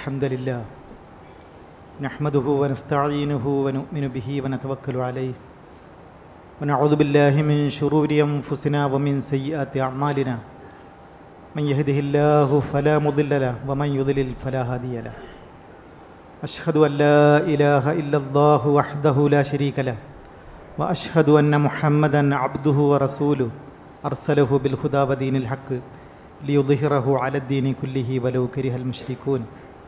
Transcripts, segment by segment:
الحمد لله نحمده ونستعينه ونؤمن به ونتوكل عليه ونعوذ بالله من شرور أنفسنا ومن سيئات أعمالنا من يهده الله فلا مضل له ومن يضلل فلا هادي له أشهد أن لا إله إلا الله وحده لا شريك له وأشهد أن محمدا عبده ورسوله أرسله بالهدى ودين الحق ليظهره على الدين كله ولو كره المشركون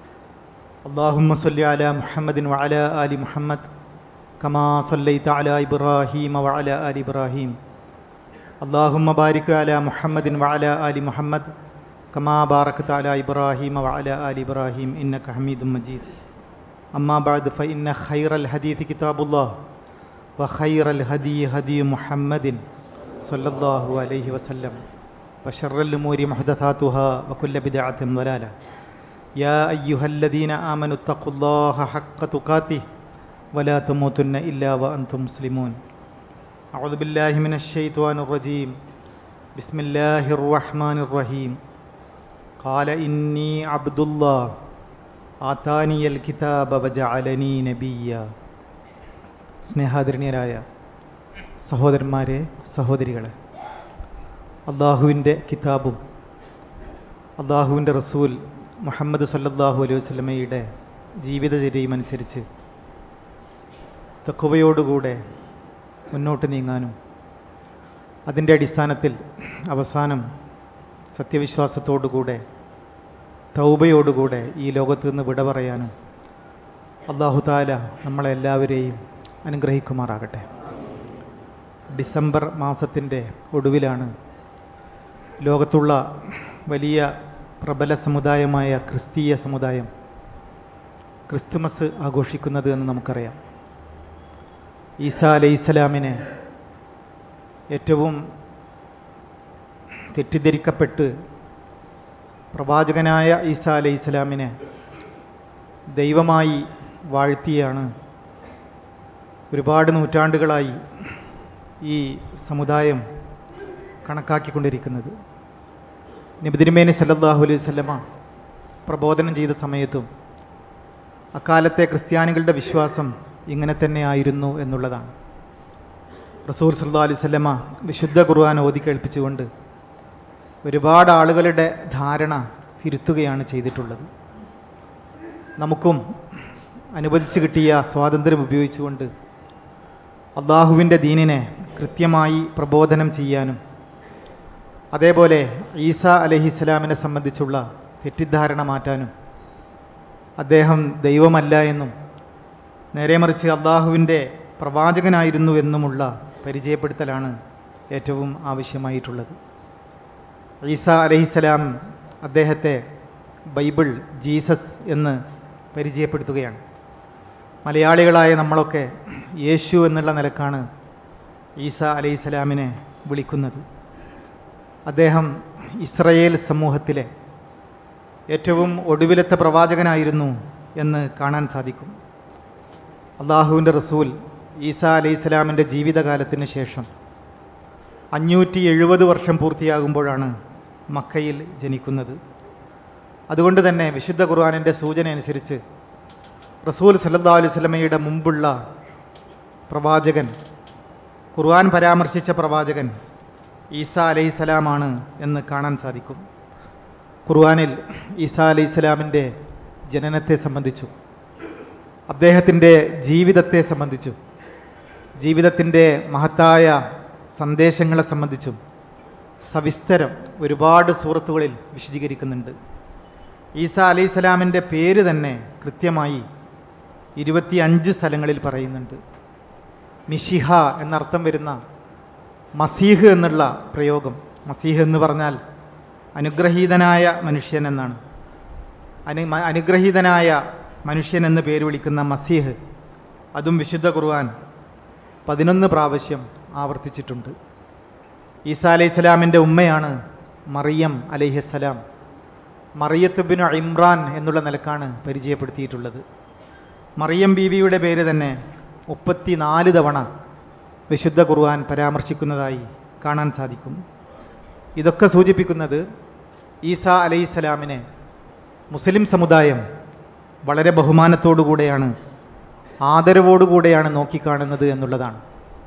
اللهم صل على محمد وعلى آل محمد كما صليت على إبراهيم وعلى آل إبراهيم اللهم بارك على محمد وعلى آل محمد كما باركت على إبراهيم وعلى آل إبراهيم إنك حميد مجيد أما بعد فإن خير الحديث كتاب الله وخير الهدي هدي محمد صلى الله عليه وسلم وشر الأمور محدثاتها وكل بدعة ضلالة يا أيها الذين آمنوا اتقوا الله حق تقاته ولا تموتن إلا وأنتم مسلمون أعوذ بالله من الشيطان الرجيم بسم الله الرحمن الرحيم قال إني عبد الله آتاني الكتاب وجعلني نبيا സ്നേഹാദരണീയരായ സഹോദരന്മാരെ സഹോദരികളെ അള്ളാഹുവിൻ്റെ കിതാബും അള്ളാഹുവിൻ്റെ റസൂൽ മുഹമ്മദ് സല്ലല്ലാഹു അലൈഹി വസല്ലമയുടെ ജീവിതചര്യയും അനുസരിച്ച് തക്കുവയോടുകൂടെ മുന്നോട്ട് നീങ്ങാനും അതിൻ്റെ അടിസ്ഥാനത്തിൽ അവസാനം സത്യവിശ്വാസത്തോടുകൂടെ തൗബയോടുകൂടെ ഈ ലോകത്ത് നിന്ന് വിട പറയാനും അള്ളാഹു താല നമ്മളെല്ലാവരെയും അനുഗ്രഹിക്കുമാറാകട്ടെ ഡിസംബർ മാസത്തിൻ്റെ ഒടുവിലാണ് ലോകത്തുള്ള വലിയ പ്രബല സമുദായമായ ക്രിസ്തീയ സമുദായം ക്രിസ്തുമസ് ആഘോഷിക്കുന്നത് എന്ന് നമുക്കറിയാം ഈസ അലൈഹിസ്സലാമിനെ ഏറ്റവും തെറ്റിദ്ധരിക്കപ്പെട്ട് പ്രവാചകനായ ഈസ അലൈഹിസ്സലാമിനെ ദൈവമായി വാഴ്ത്തിയാണ് ഒരുപാട് നൂറ്റാണ്ടുകളായി ഈ സമുദായം കണക്കാക്കിക്കൊണ്ടിരിക്കുന്നത് നബിതിരുമേനി സല്ലല്ലാഹു അലൈഹി വസല്ലമ പ്രബോധനം ചെയ്ത സമയത്തും അക്കാലത്തെ ക്രിസ്ത്യാനികളുടെ വിശ്വാസം ഇങ്ങനെ തന്നെ ആയിരുന്നു എന്നുള്ളതാണ് റസൂൽ സല്ലാ അലൈഹി സ്വല്ലമ വിശുദ്ധ ഖുർആൻ ഓതി കേൾപ്പിച്ചുകൊണ്ട് ഒരുപാട് ആളുകളുടെ ധാരണ തിരുത്തുകയാണ് ചെയ്തിട്ടുള്ളത് നമുക്കും അനുവദിച്ചു കിട്ടിയ സ്വാതന്ത്ര്യം ഉപയോഗിച്ചുകൊണ്ട് അള്ളാഹുവിൻ്റെ ദീനിനെ കൃത്യമായി പ്രബോധനം ചെയ്യാനും അതേപോലെ ഈസ അലഹിസ്സലാമിനെ സംബന്ധിച്ചുള്ള തെറ്റിദ്ധാരണ മാറ്റാനും അദ്ദേഹം ദൈവമല്ല എന്നും നേരെ മറിച്ച് അള്ളാഹുവിൻ്റെ പ്രവാചകനായിരുന്നു എന്നുമുള്ള പരിചയപ്പെടുത്തലാണ് ഏറ്റവും ആവശ്യമായിട്ടുള്ളത് ഈസ അലഹിസ്സലാം അദ്ദേഹത്തെ ബൈബിൾ ജീസസ് എന്ന് പരിചയപ്പെടുത്തുകയാണ് മലയാളികളായ നമ്മളൊക്കെ യേശു എന്നുള്ള നിലക്കാണ് ഈസ അലൈഹിസ്സലാമിനെ വിളിക്കുന്നത് അദ്ദേഹം ഇസ്രയേൽ സമൂഹത്തിലെ ഏറ്റവും ഒടുവിലത്തെ പ്രവാചകനായിരുന്നു എന്ന് കാണാൻ സാധിക്കും അള്ളാഹുവിൻ്റെ റസൂൽ ഈസ അലൈഹിസ്സലാമിൻ്റെ ജീവിതകാലത്തിന് ശേഷം അഞ്ഞൂറ്റി എഴുപത് വർഷം പൂർത്തിയാകുമ്പോഴാണ് മക്കയിൽ ജനിക്കുന്നത് അതുകൊണ്ട് തന്നെ വിശുദ്ധ ഖുർആാനിൻ്റെ സൂചന അനുസരിച്ച് റസൂൽ സല്ലാ അലൈഹി സ്വലമയുടെ മുമ്പുള്ള പ്രവാചകൻ ഖുർആൻ പരാമർശിച്ച പ്രവാചകൻ ഈസ അലൈഹിസ്സലാമാണ് എന്ന് കാണാൻ സാധിക്കും ഖുർആനിൽ ഈസ അലൈഹിസ്സലാമിൻ്റെ ജനനത്തെ സംബന്ധിച്ചു അദ്ദേഹത്തിൻ്റെ ജീവിതത്തെ സംബന്ധിച്ചു ജീവിതത്തിൻ്റെ മഹത്തായ സന്ദേശങ്ങളെ സംബന്ധിച്ചും സവിസ്തരം ഒരുപാട് സൂറത്തുകളിൽ വിശദീകരിക്കുന്നുണ്ട് ഈസ അലൈഹിസ്സലാമിൻ്റെ പേര് തന്നെ കൃത്യമായി ഇരുപത്തിയഞ്ച് സ്ഥലങ്ങളിൽ പറയുന്നുണ്ട് മിഷിഹ എന്നർത്ഥം വരുന്ന മസീഹ് എന്നുള്ള പ്രയോഗം മസീഹ് എന്ന് പറഞ്ഞാൽ അനുഗ്രഹീതനായ മനുഷ്യൻ എന്നാണ് അനു അനുഗ്രഹീതനായ മനുഷ്യൻ എന്ന് പേര് വിളിക്കുന്ന മസീഹ് അതും വിശുദ്ധ ഖുർആൻ പതിനൊന്ന് പ്രാവശ്യം ആവർത്തിച്ചിട്ടുണ്ട് ഈസ അലൈഹി സ്വലാമിൻ്റെ ഉമ്മയാണ് മറിയം അലൈഹിസ്സലാം മറിയത്തുബിനു ഇമ്രാൻ എന്നുള്ള നിലക്കാണ് പരിചയപ്പെടുത്തിയിട്ടുള്ളത് മറിയം ബീവിയുടെ പേര് തന്നെ മുപ്പത്തി നാല് തവണ വിശുദ്ധ ഖുർആൻ പരാമർശിക്കുന്നതായി കാണാൻ സാധിക്കും ഇതൊക്കെ സൂചിപ്പിക്കുന്നത് ഈസ അലൈഹിസ്സലാമിനെ മുസ്ലിം സമുദായം വളരെ ബഹുമാനത്തോടുകൂടെയാണ് ആദരവോടുകൂടെയാണ് നോക്കിക്കാണുന്നത് എന്നുള്ളതാണ്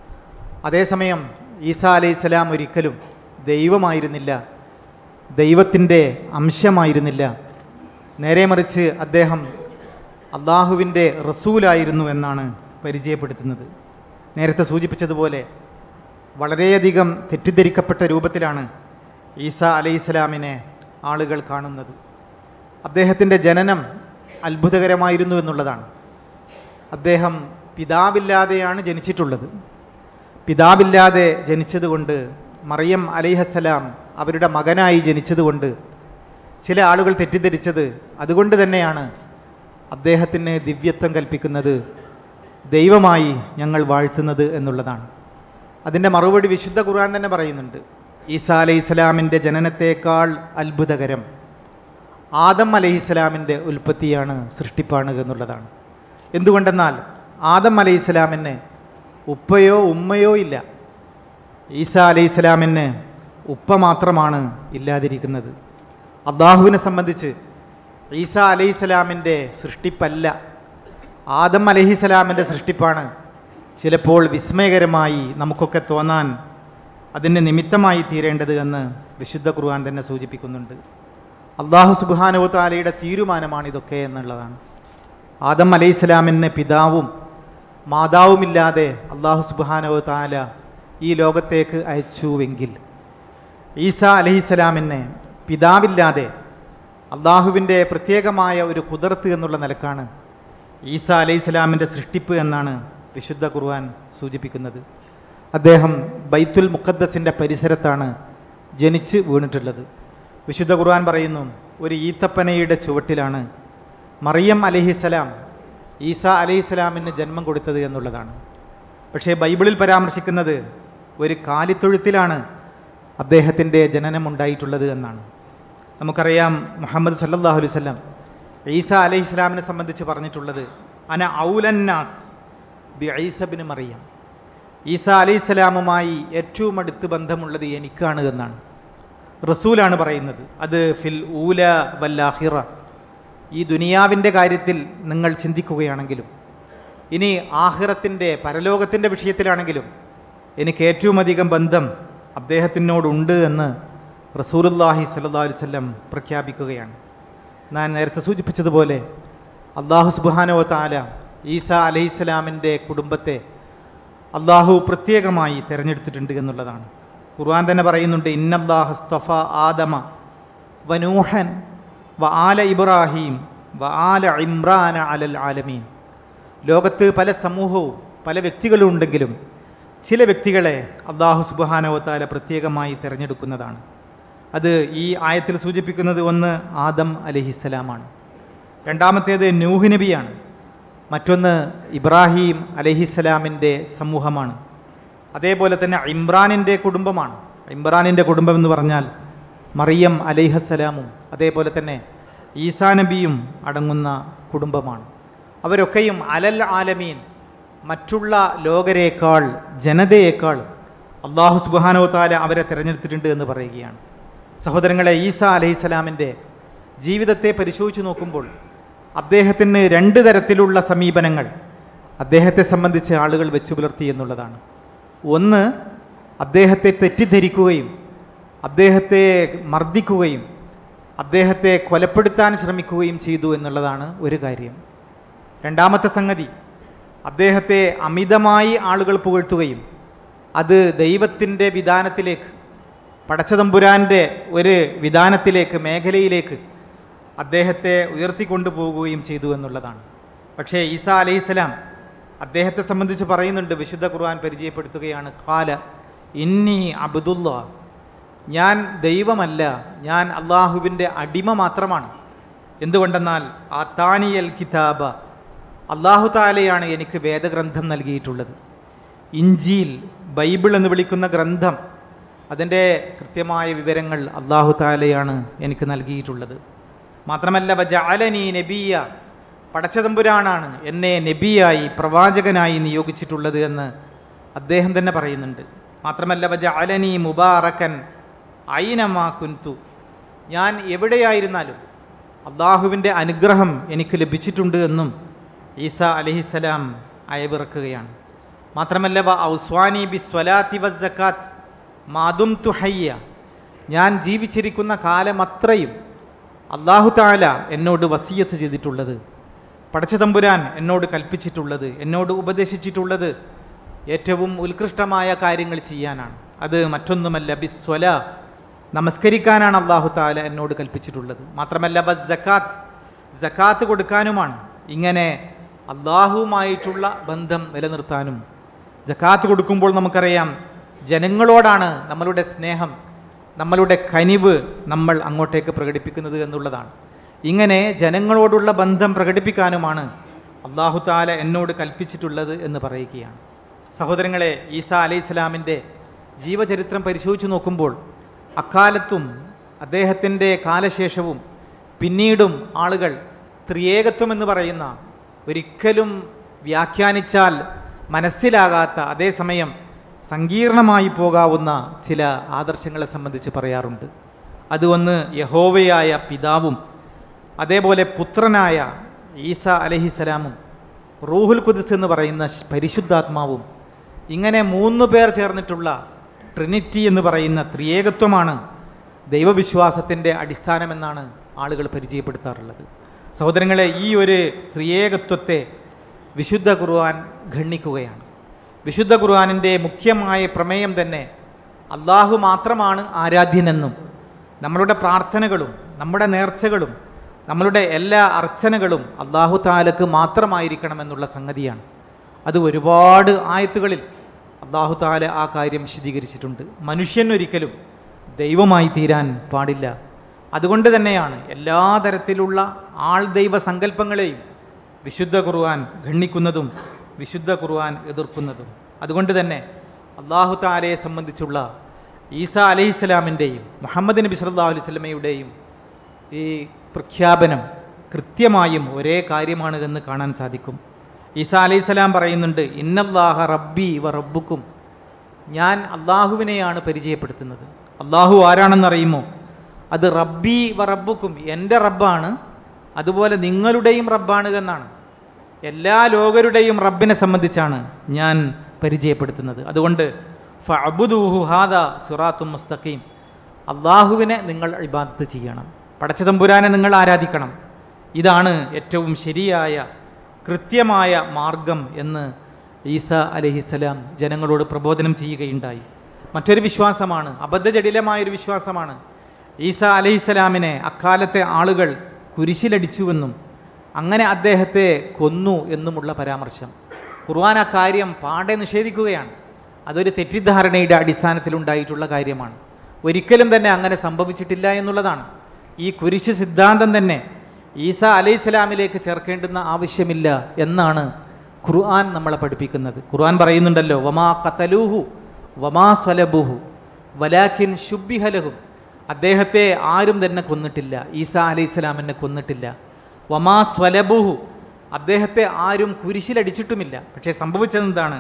അതേസമയം ഈസ അലൈഹി സ്വലാം ഒരിക്കലും ദൈവമായിരുന്നില്ല ദൈവത്തിൻ്റെ അംശമായിരുന്നില്ല നേരെ മറിച്ച് അദ്ദേഹം അള്ളാഹുവിൻ്റെ റസൂലായിരുന്നു എന്നാണ് പരിചയപ്പെടുത്തുന്നത് നേരത്തെ സൂചിപ്പിച്ചതുപോലെ വളരെയധികം തെറ്റിദ്ധരിക്കപ്പെട്ട രൂപത്തിലാണ് ഈസ അലൈഹിസ്സലാമിനെ ആളുകൾ കാണുന്നത് അദ്ദേഹത്തിൻ്റെ ജനനം അത്ഭുതകരമായിരുന്നു എന്നുള്ളതാണ് അദ്ദേഹം പിതാവില്ലാതെയാണ് ജനിച്ചിട്ടുള്ളത് പിതാവില്ലാതെ ജനിച്ചതുകൊണ്ട് മറിയം അലിഹസ്സലാം അവരുടെ മകനായി ജനിച്ചതുകൊണ്ട് ചില ആളുകൾ തെറ്റിദ്ധരിച്ചത് അതുകൊണ്ട് തന്നെയാണ് അദ്ദേഹത്തിന് ദിവ്യത്വം കൽപ്പിക്കുന്നത് ദൈവമായി ഞങ്ങൾ വാഴ്ത്തുന്നത് എന്നുള്ളതാണ് അതിൻ്റെ മറുപടി വിശുദ്ധ ഖുർആൻ തന്നെ പറയുന്നുണ്ട് ഈസാ അലൈഹി സ്വലാമിൻ്റെ ജനനത്തേക്കാൾ അത്ഭുതകരം ആദം അലൈഹിസ്സലാമിൻ്റെ ഉൽപ്പത്തിയാണ് സൃഷ്ടിപ്പാണ് എന്നുള്ളതാണ് എന്തുകൊണ്ടെന്നാൽ ആദം അലൈഹിസ്സലാമിന് ഉപ്പയോ ഉമ്മയോ ഇല്ല ഈസ അലൈഹിസ്സലാമിന് ഉപ്പ മാത്രമാണ് ഇല്ലാതിരിക്കുന്നത് അള്ളാഹുവിനെ സംബന്ധിച്ച് ഈസ അലൈഹിസ്സലാമിൻ്റെ സൃഷ്ടിപ്പല്ല ആദം അലഹിസ്സലാമിൻ്റെ സൃഷ്ടിപ്പാണ് ചിലപ്പോൾ വിസ്മയകരമായി നമുക്കൊക്കെ തോന്നാൻ അതിന് നിമിത്തമായി തീരേണ്ടത് എന്ന് വിശുദ്ധ ഖുർആൻ തന്നെ സൂചിപ്പിക്കുന്നുണ്ട് അള്ളാഹു സുബാനു താലയുടെ തീരുമാനമാണ് ഇതൊക്കെ എന്നുള്ളതാണ് ആദം അലൈഹിസ്സലാമിന് പിതാവും മാതാവുമില്ലാതെ അള്ളാഹു സുബാനു താല ഈ ലോകത്തേക്ക് അയച്ചുവെങ്കിൽ ഈസ അലഹിസ്സലാമിനെ പിതാവില്ലാതെ അള്ളാഹുവിൻ്റെ പ്രത്യേകമായ ഒരു കുതിർത്ത് എന്നുള്ള നിലക്കാണ് ഈസ അലൈഹി സ്വലാമിൻ്റെ സൃഷ്ടിപ്പ് എന്നാണ് വിശുദ്ധ ഖുർആൻ സൂചിപ്പിക്കുന്നത് അദ്ദേഹം ബൈത്തുൽ മുഖദ്ദസിൻ്റെ പരിസരത്താണ് ജനിച്ച് വീണിട്ടുള്ളത് വിശുദ്ധ ഖുർആൻ പറയുന്നു ഒരു ഈത്തപ്പനയുടെ ചുവട്ടിലാണ് മറിയം അലഹിസ്സലാം ഈസ അലഹിസ്സലാമിന് ജന്മം കൊടുത്തത് എന്നുള്ളതാണ് പക്ഷേ ബൈബിളിൽ പരാമർശിക്കുന്നത് ഒരു കാലിത്തൊഴുത്തിലാണ് അദ്ദേഹത്തിൻ്റെ ജനനം ഉണ്ടായിട്ടുള്ളത് എന്നാണ് നമുക്കറിയാം മുഹമ്മദ് സല്ലല്ലാഹു അലൈഹി വസല്ലം ഈസ അലൈഹി ഇസ്ലാമിനെ സംബന്ധിച്ച് പറഞ്ഞിട്ടുള്ളത് അന ഔലന്നാസ് ബി ഐസബിന് മറിയം ഈസ അലൈഹി സ്വലാമുമായി ഏറ്റവും അടുത്ത് ബന്ധമുള്ളത് എനിക്കാണ് എന്നാണ് റസൂലാണ് പറയുന്നത് അത് ഫിൽ ഊല വല്ലാഹിറ ഈ ദുനിയാവിൻ്റെ കാര്യത്തിൽ നിങ്ങൾ ചിന്തിക്കുകയാണെങ്കിലും ഇനി ആഹിറത്തിൻ്റെ പരലോകത്തിൻ്റെ വിഷയത്തിലാണെങ്കിലും എനിക്ക് ഏറ്റവും അധികം ബന്ധം അദ്ദേഹത്തിനോടുണ്ട് എന്ന് റസൂലുല്ലാഹി സല്ലാ വല്ലം പ്രഖ്യാപിക്കുകയാണ് ഞാൻ നേരത്തെ സൂചിപ്പിച്ചതുപോലെ അള്ളാഹു സുബാനോ താല ഈസ അലൈഹിസ്സലാമിൻ്റെ കുടുംബത്തെ അള്ളാഹു പ്രത്യേകമായി തിരഞ്ഞെടുത്തിട്ടുണ്ട് എന്നുള്ളതാണ് ഖുർആൻ തന്നെ പറയുന്നുണ്ട് ഇന്നല്ലാഹസ്തഫ ആദമ വനൂഹൻ വ ആല ഇബ്രാഹിം വ ആല ഇമ്രാന അലൽ ആലമീൻ ലോകത്ത് പല സമൂഹവും പല വ്യക്തികളും ഉണ്ടെങ്കിലും ചില വ്യക്തികളെ അള്ളാഹു സുബാനവത്താല പ്രത്യേകമായി തിരഞ്ഞെടുക്കുന്നതാണ് അത് ഈ ആയത്തിൽ സൂചിപ്പിക്കുന്നത് ഒന്ന് ആദം അലഹിസ്സലാമാണ് രണ്ടാമത്തേത് നൂഹ് നബിയാണ് മറ്റൊന്ന് ഇബ്രാഹിം അലഹിസ്സലാമിൻ്റെ സമൂഹമാണ് അതേപോലെ തന്നെ ഇമ്രാനിൻ്റെ കുടുംബമാണ് ഇമ്രാനിൻ്റെ കുടുംബം എന്ന് പറഞ്ഞാൽ മറിയം അലൈഹസ്സലാമും അതേപോലെ തന്നെ ഈസാ നബിയും അടങ്ങുന്ന കുടുംബമാണ് അവരൊക്കെയും അലൽ ആലമീൻ മറ്റുള്ള ലോകരേക്കാൾ ജനതയേക്കാൾ അള്ളാഹു സുബാനോ താല അവരെ തിരഞ്ഞെടുത്തിട്ടുണ്ട് എന്ന് പറയുകയാണ് സഹോദരങ്ങളെ ഈസ അലൈഹിസ്സലാമിൻ്റെ ജീവിതത്തെ പരിശോധിച്ച് നോക്കുമ്പോൾ അദ്ദേഹത്തിന് രണ്ട് തരത്തിലുള്ള സമീപനങ്ങൾ അദ്ദേഹത്തെ സംബന്ധിച്ച് ആളുകൾ വെച്ചു പുലർത്തി എന്നുള്ളതാണ് ഒന്ന് അദ്ദേഹത്തെ തെറ്റിദ്ധരിക്കുകയും അദ്ദേഹത്തെ മർദ്ദിക്കുകയും അദ്ദേഹത്തെ കൊലപ്പെടുത്താൻ ശ്രമിക്കുകയും ചെയ്തു എന്നുള്ളതാണ് ഒരു കാര്യം രണ്ടാമത്തെ സംഗതി അദ്ദേഹത്തെ അമിതമായി ആളുകൾ പുകഴ്ത്തുകയും അത് ദൈവത്തിൻ്റെ വിധാനത്തിലേക്ക് പടച്ചതമ്പുരാൻ്റെ ഒരു വിധാനത്തിലേക്ക് മേഖലയിലേക്ക് അദ്ദേഹത്തെ ഉയർത്തിക്കൊണ്ടു പോകുകയും ചെയ്തു എന്നുള്ളതാണ് പക്ഷേ ഈസ അലൈഹിസ്സലാം അദ്ദേഹത്തെ സംബന്ധിച്ച് പറയുന്നുണ്ട് വിശുദ്ധ ഖുർആൻ പരിചയപ്പെടുത്തുകയാണ് കാല ഇന്നി അബ്ദുല്ല ഞാൻ ദൈവമല്ല ഞാൻ അള്ളാഹുവിൻ്റെ അടിമ മാത്രമാണ് എന്തുകൊണ്ടെന്നാൽ ആ താനിയൽ കിതാബ അള്ളാഹു താലയാണ് എനിക്ക് വേദഗ്രന്ഥം നൽകിയിട്ടുള്ളത് ഇഞ്ചിയിൽ ബൈബിൾ എന്ന് വിളിക്കുന്ന ഗ്രന്ഥം അതിൻ്റെ കൃത്യമായ വിവരങ്ങൾ അള്ളാഹു താലയാണ് എനിക്ക് നൽകിയിട്ടുള്ളത് മാത്രമല്ല വജാലനി നബിയ പടച്ചതമ്പുരാനാണ് എന്നെ നബിയായി പ്രവാചകനായി നിയോഗിച്ചിട്ടുള്ളത് എന്ന് അദ്ദേഹം തന്നെ പറയുന്നുണ്ട് മാത്രമല്ല വജാലനി മുബാറക്കൻ ഐനമാ കുൻതു ഞാൻ എവിടെയായിരുന്നാലും അള്ളാഹുവിൻ്റെ അനുഗ്രഹം എനിക്ക് ലഭിച്ചിട്ടുണ്ട് എന്നും ഈസ അലഹിസലാം അയവിറക്കുകയാണ് മാത്രമല്ല വ ഔസ്വാനി ബി സ്വലാത്തി വ ജക്കാത്ത് മാതും തുഹയ്യ ഞാൻ ജീവിച്ചിരിക്കുന്ന കാലമത്രയും അള്ളാഹു താല എന്നോട് വസീയത്ത് ചെയ്തിട്ടുള്ളത് പടച്ചതമ്പുരാൻ എന്നോട് കൽപ്പിച്ചിട്ടുള്ളത് എന്നോട് ഉപദേശിച്ചിട്ടുള്ളത് ഏറ്റവും ഉത്കൃഷ്ടമായ കാര്യങ്ങൾ ചെയ്യാനാണ് അത് മറ്റൊന്നുമല്ല ബിസ്വല നമസ്കരിക്കാനാണ് അള്ളാഹു താല എന്നോട് കൽപ്പിച്ചിട്ടുള്ളത് മാത്രമല്ല ബ ജക്കാത്ത് ജക്കാത്ത് കൊടുക്കാനുമാണ് ഇങ്ങനെ അള്ളാഹുവുമായിട്ടുള്ള ബന്ധം നിലനിർത്താനും ജക്കാത്ത് കൊടുക്കുമ്പോൾ നമുക്കറിയാം ജനങ്ങളോടാണ് നമ്മളുടെ സ്നേഹം നമ്മളുടെ കനിവ് നമ്മൾ അങ്ങോട്ടേക്ക് പ്രകടിപ്പിക്കുന്നത് എന്നുള്ളതാണ് ഇങ്ങനെ ജനങ്ങളോടുള്ള ബന്ധം പ്രകടിപ്പിക്കാനുമാണ് അള്ളാഹു താല എന്നോട് കൽപ്പിച്ചിട്ടുള്ളത് എന്ന് പറയുകയാണ് സഹോദരങ്ങളെ ഈസ അലൈഹി ഇസ്ലാമിൻ്റെ ജീവചരിത്രം പരിശോധിച്ച് നോക്കുമ്പോൾ അക്കാലത്തും അദ്ദേഹത്തിൻ്റെ കാലശേഷവും പിന്നീടും ആളുകൾ ത്രിയേകത്വം എന്ന് പറയുന്ന ഒരിക്കലും വ്യാഖ്യാനിച്ചാൽ മനസ്സിലാകാത്ത അതേസമയം സങ്കീർണമായി പോകാവുന്ന ചില ആദർശങ്ങളെ സംബന്ധിച്ച് പറയാറുണ്ട് അത് ഒന്ന് യഹോവയായ പിതാവും അതേപോലെ പുത്രനായ ഈസ അലഹിസലാമും റൂഹുൽ കുദിസ് എന്ന് പറയുന്ന ശ്- പരിശുദ്ധാത്മാവും ഇങ്ങനെ മൂന്ന് പേർ ചേർന്നിട്ടുള്ള ട്രിനിറ്റി എന്ന് പറയുന്ന ത്രിയേകത്വമാണ് ദൈവവിശ്വാസത്തിൻ്റെ അടിസ്ഥാനമെന്നാണ് ആളുകൾ പരിചയപ്പെടുത്താറുള്ളത് സഹോദരങ്ങളെ ഈ ഒരു ത്രിയേകത്വത്തെ വിശുദ്ധ ഖുർആൻ ഖണ്ഡിക്കുകയാണ് വിശുദ്ധ ഖുർആനിൻ്റെ മുഖ്യമായ പ്രമേയം തന്നെ അള്ളാഹു മാത്രമാണ് ആരാധ്യനെന്നും നമ്മളുടെ പ്രാർത്ഥനകളും നമ്മുടെ നേർച്ചകളും നമ്മളുടെ എല്ലാ അർച്ചനകളും അള്ളാഹു താലക്ക് മാത്രമായിരിക്കണമെന്നുള്ള സംഗതിയാണ് അത് ഒരുപാട് ആയത്തുകളിൽ അള്ളാഹു താല ആ കാര്യം വിശദീകരിച്ചിട്ടുണ്ട് മനുഷ്യൻ ഒരിക്കലും ദൈവമായി തീരാൻ പാടില്ല അതുകൊണ്ട് തന്നെയാണ് എല്ലാ തരത്തിലുള്ള ആൾ ദൈവ സങ്കല്പങ്ങളെയും വിശുദ്ധ ഖുർആൻ ഖണ്ഡിക്കുന്നതും വിശുദ്ധ ഖുർആൻ എതിർക്കുന്നതും അതുകൊണ്ട് തന്നെ അള്ളാഹു താലയെ സംബന്ധിച്ചുള്ള ഈസ അലൈഹിസ്സലാമിൻ്റെയും മുഹമ്മദ് നബി സല്ലല്ലാഹു അലൈഹി സ്വലമയുടെയും ഈ പ്രഖ്യാപനം കൃത്യമായും ഒരേ കാര്യമാണ് എന്ന് കാണാൻ സാധിക്കും ഈസ അലൈഹിസ്സലാം പറയുന്നുണ്ട് ഇന്നല്ലാഹ റബ്ബി വ റബ്ബുക്കും ഞാൻ അള്ളാഹുവിനെയാണ് പരിചയപ്പെടുത്തുന്നത് അള്ളാഹു ആരാണെന്നറിയുമോ അത് റബ്ബി വ റബ്ബുക്കും എൻ്റെ റബ്ബാണ് അതുപോലെ നിങ്ങളുടെയും റബ്ബാണ് എന്നാണ് എല്ലാ ലോകരുടെയും റബ്ബിനെ സംബന്ധിച്ചാണ് ഞാൻ പരിചയപ്പെടുത്തുന്നത് അതുകൊണ്ട് ഫഅബുദൂഹു ഹാദ സുറാത്തും മുസ്തഖീം അള്ളാഹുവിനെ നിങ്ങൾ ഇബാദത്ത് ചെയ്യണം പടച്ചതമ്പുരാനെ നിങ്ങൾ ആരാധിക്കണം ഇതാണ് ഏറ്റവും ശരിയായ കൃത്യമായ മാർഗം എന്ന് ഈസ അലഹിസലാം ജനങ്ങളോട് പ്രബോധനം ചെയ്യുകയുണ്ടായി മറ്റൊരു വിശ്വാസമാണ് അബദ്ധജടിലമായൊരു വിശ്വാസമാണ് ഈസ അലഹിസലാമിനെ അക്കാലത്തെ ആളുകൾ കുരിശിലടിച്ചുവെന്നും അങ്ങനെ അദ്ദേഹത്തെ കൊന്നു എന്നുമുള്ള പരാമർശം ഖുർആൻ ആ കാര്യം പാടെ നിഷേധിക്കുകയാണ് അതൊരു തെറ്റിദ്ധാരണയുടെ അടിസ്ഥാനത്തിലുണ്ടായിട്ടുള്ള കാര്യമാണ് ഒരിക്കലും തന്നെ അങ്ങനെ സംഭവിച്ചിട്ടില്ല എന്നുള്ളതാണ് ഈ കുരിശ് സിദ്ധാന്തം തന്നെ ഈസ അലൈഹി ഇസ്ലാമിലേക്ക് ചേർക്കേണ്ടുന്ന ആവശ്യമില്ല എന്നാണ് ഖുർആൻ നമ്മളെ പഠിപ്പിക്കുന്നത് ഖുർആൻ പറയുന്നുണ്ടല്ലോ വമാ കത്തലൂഹു വമാ സ്വലബുഹു വലാഖിൻ ശുബിഹലഹും അദ്ദേഹത്തെ ആരും തന്നെ കൊന്നിട്ടില്ല ഈസ അലൈഹി ഇസ്ലാമിനെ കൊന്നിട്ടില്ല വമാ സ്വലബുഹു അദ്ദേഹത്തെ ആരും കുരിശിലടിച്ചിട്ടുമില്ല പക്ഷേ സംഭവിച്ചത് എന്താണ്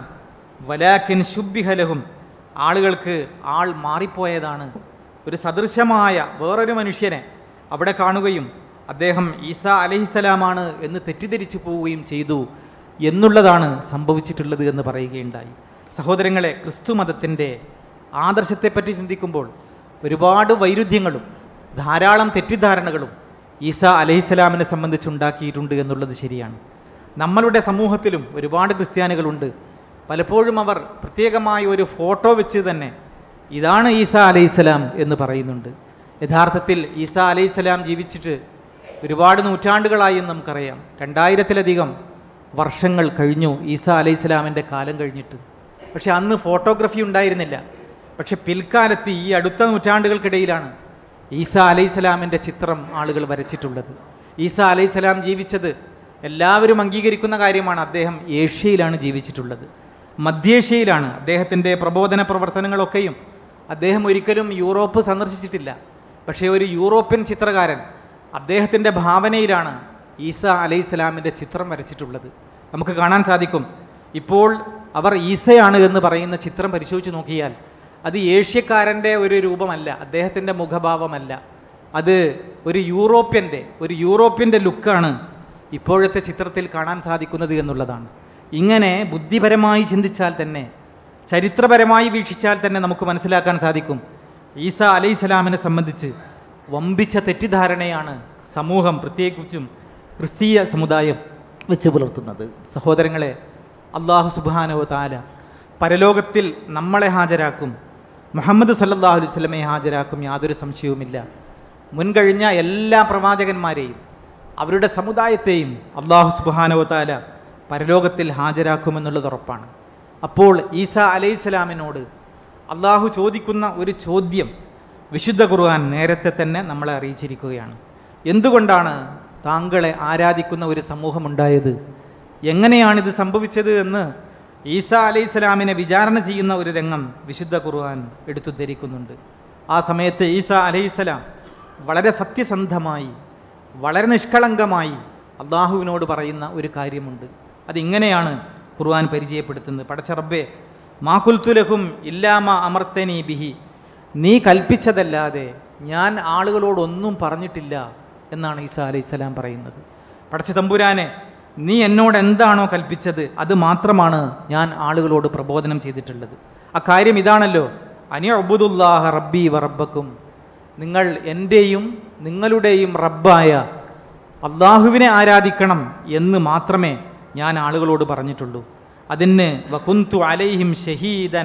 വലാഖിൻ ശുബിഹലഹും ആളുകൾക്ക് ആൾ മാറിപ്പോയതാണ് ഒരു സദൃശമായ വേറൊരു മനുഷ്യനെ അവിടെ കാണുകയും അദ്ദേഹം ഈസ അലഹിസലാമാണ് എന്ന് തെറ്റിദ്ധരിച്ചു പോവുകയും ചെയ്തു എന്നുള്ളതാണ് സംഭവിച്ചിട്ടുള്ളത് എന്ന് പറയുകയുണ്ടായി സഹോദരങ്ങളെ ക്രിസ്തു മതത്തിൻ്റെ ആദർശത്തെപ്പറ്റി ചിന്തിക്കുമ്പോൾ ഒരുപാട് വൈരുദ്ധ്യങ്ങളും ധാരാളം തെറ്റിദ്ധാരണകളും ഈസ അലഹിസ്സലാമിനെ സംബന്ധിച്ചുണ്ടാക്കിയിട്ടുണ്ട് എന്നുള്ളത് ശരിയാണ് നമ്മളുടെ സമൂഹത്തിലും ഒരുപാട് ക്രിസ്ത്യാനികളുണ്ട് പലപ്പോഴും അവർ പ്രത്യേകമായ ഒരു ഫോട്ടോ വെച്ച് തന്നെ ഇതാണ് ഈസ അലൈഹിസ്സലാം എന്ന് പറയുന്നുണ്ട് യഥാർത്ഥത്തിൽ ഈസ അലൈഹിസ്സലാം ജീവിച്ചിട്ട് ഒരുപാട് നൂറ്റാണ്ടുകളായി എന്ന് നമുക്കറിയാം രണ്ടായിരത്തിലധികം വർഷങ്ങൾ കഴിഞ്ഞു ഈസ അലൈഹിസ്സലാമിൻ്റെ കാലം കഴിഞ്ഞിട്ട് പക്ഷെ അന്ന് ഫോട്ടോഗ്രഫി ഉണ്ടായിരുന്നില്ല പക്ഷെ പിൽക്കാലത്ത് ഈ അടുത്ത നൂറ്റാണ്ടുകൾക്കിടയിലാണ് ഈസ അലൈഹിസ്സലാമിൻ്റെ ചിത്രം ആളുകൾ വരച്ചിട്ടുള്ളത് ഈസ അലൈഹിസ്സലാം ജീവിച്ചത് എല്ലാവരും അംഗീകരിക്കുന്ന കാര്യമാണ് അദ്ദേഹം ഏഷ്യയിലാണ് ജീവിച്ചിട്ടുള്ളത് മധ്യേഷ്യയിലാണ് അദ്ദേഹത്തിൻ്റെ പ്രബോധന പ്രവർത്തനങ്ങളൊക്കെയും അദ്ദേഹം ഒരിക്കലും യൂറോപ്പ് സന്ദർശിച്ചിട്ടില്ല പക്ഷേ ഒരു യൂറോപ്യൻ ചിത്രകാരൻ അദ്ദേഹത്തിൻ്റെ ഭാവനയിലാണ് ഈസ അലൈഹി സ്വലാമിൻ്റെ ചിത്രം വരച്ചിട്ടുള്ളത് നമുക്ക് കാണാൻ സാധിക്കും ഇപ്പോൾ അവർ ഈസയാണ് എന്ന് പറയുന്ന ചിത്രം പരിശോധിച്ച് നോക്കിയാൽ അത് ഏഷ്യക്കാരൻ്റെ ഒരു രൂപമല്ല അദ്ദേഹത്തിൻ്റെ മുഖഭാവമല്ല അത് ഒരു യൂറോപ്യൻ്റെ ഒരു യൂറോപ്യൻ്റെ ലുക്കാണ് ഇപ്പോഴത്തെ ചിത്രത്തിൽ കാണാൻ സാധിക്കുന്നത് എന്നുള്ളതാണ് ഇങ്ങനെ ബുദ്ധിപരമായി ചിന്തിച്ചാൽ തന്നെ ചരിത്രപരമായി വീക്ഷിച്ചാൽ തന്നെ നമുക്ക് മനസ്സിലാക്കാൻ സാധിക്കും ഈസ അലൈഹി സ്വലാമിനെ സംബന്ധിച്ച് വമ്പിച്ച തെറ്റിദ്ധാരണയാണ് സമൂഹം പ്രത്യേകിച്ചും ക്രിസ്തീയ സമുദായം വെച്ച് പുലർത്തുന്നത് സഹോദരങ്ങളെ അള്ളാഹു സുബാനോ താല പരലോകത്തിൽ നമ്മളെ ഹാജരാക്കും മുഹമ്മദ് സല്ലല്ലാഹു അലൈഹി വസല്ലമയെ ഹാജരാക്കും യാതൊരു സംശയവുമില്ല മുൻകഴിഞ്ഞ എല്ലാ പ്രവാചകന്മാരെയും അവരുടെ സമുദായത്തെയും അള്ളാഹു സുബാനോ താല പരലോകത്തിൽ ഹാജരാക്കുമെന്നുള്ളത് ഉറപ്പാണ് അപ്പോൾ ഈസ അലൈഹിസ്സലാമിനോട് അള്ളാഹു ചോദിക്കുന്ന ഒരു ചോദ്യം വിശുദ്ധ ഖുർആൻ നേരത്തെ തന്നെ നമ്മളെ അറിയിച്ചിരിക്കുകയാണ് എന്തുകൊണ്ടാണ് താങ്കളെ ആരാധിക്കുന്ന ഒരു സമൂഹമുണ്ടായത് എങ്ങനെയാണിത് സംഭവിച്ചത് എന്ന് ഈസ അലൈഹിസ്സലാമിനെ വിചാരണ ചെയ്യുന്ന ഒരു രംഗം വിശുദ്ധ ഖുർആൻ എടുത്തു ധരിക്കുന്നുണ്ട് ആ സമയത്ത് ഈസ അലൈഹിസ്സലാം വളരെ സത്യസന്ധമായി വളരെ നിഷ്കളങ്കമായി അള്ളാഹുവിനോട് പറയുന്ന ഒരു കാര്യമുണ്ട് അതിങ്ങനെയാണ് ഖുർആൻ പരിചയപ്പെടുത്തുന്നത് പടച്ച റബ്ബേ മാകുൽത്തുലഹും ഇല്ലാമ അമർത്തനി ബിഹി നീ കൽപ്പിച്ചതല്ലാതെ ഞാൻ ആളുകളോടൊന്നും പറഞ്ഞിട്ടില്ല എന്നാണ് ഈസാ അലൈഹി സ്വലാം പറയുന്നത് പടച്ച തമ്പുരാനെ നീ എന്നോട് എന്താണോ കൽപ്പിച്ചത് അത് മാത്രമാണ് ഞാൻ ആളുകളോട് പ്രബോധനം ചെയ്തിട്ടുള്ളത് ആ കാര്യം ഇതാണല്ലോ അനിയ അബുദുല്ലാഹ റബ്ബി വ റബ്ബക്കും നിങ്ങൾ എൻ്റെയും നിങ്ങളുടെയും റബ്ബായ അള്ളാഹുവിനെ ആരാധിക്കണം എന്ന് മാത്രമേ ഞാൻ ആളുകളോട് പറഞ്ഞിട്ടുള്ളൂ അതിന് വകുന്തു അലൈഹിം ഷഹീദൻ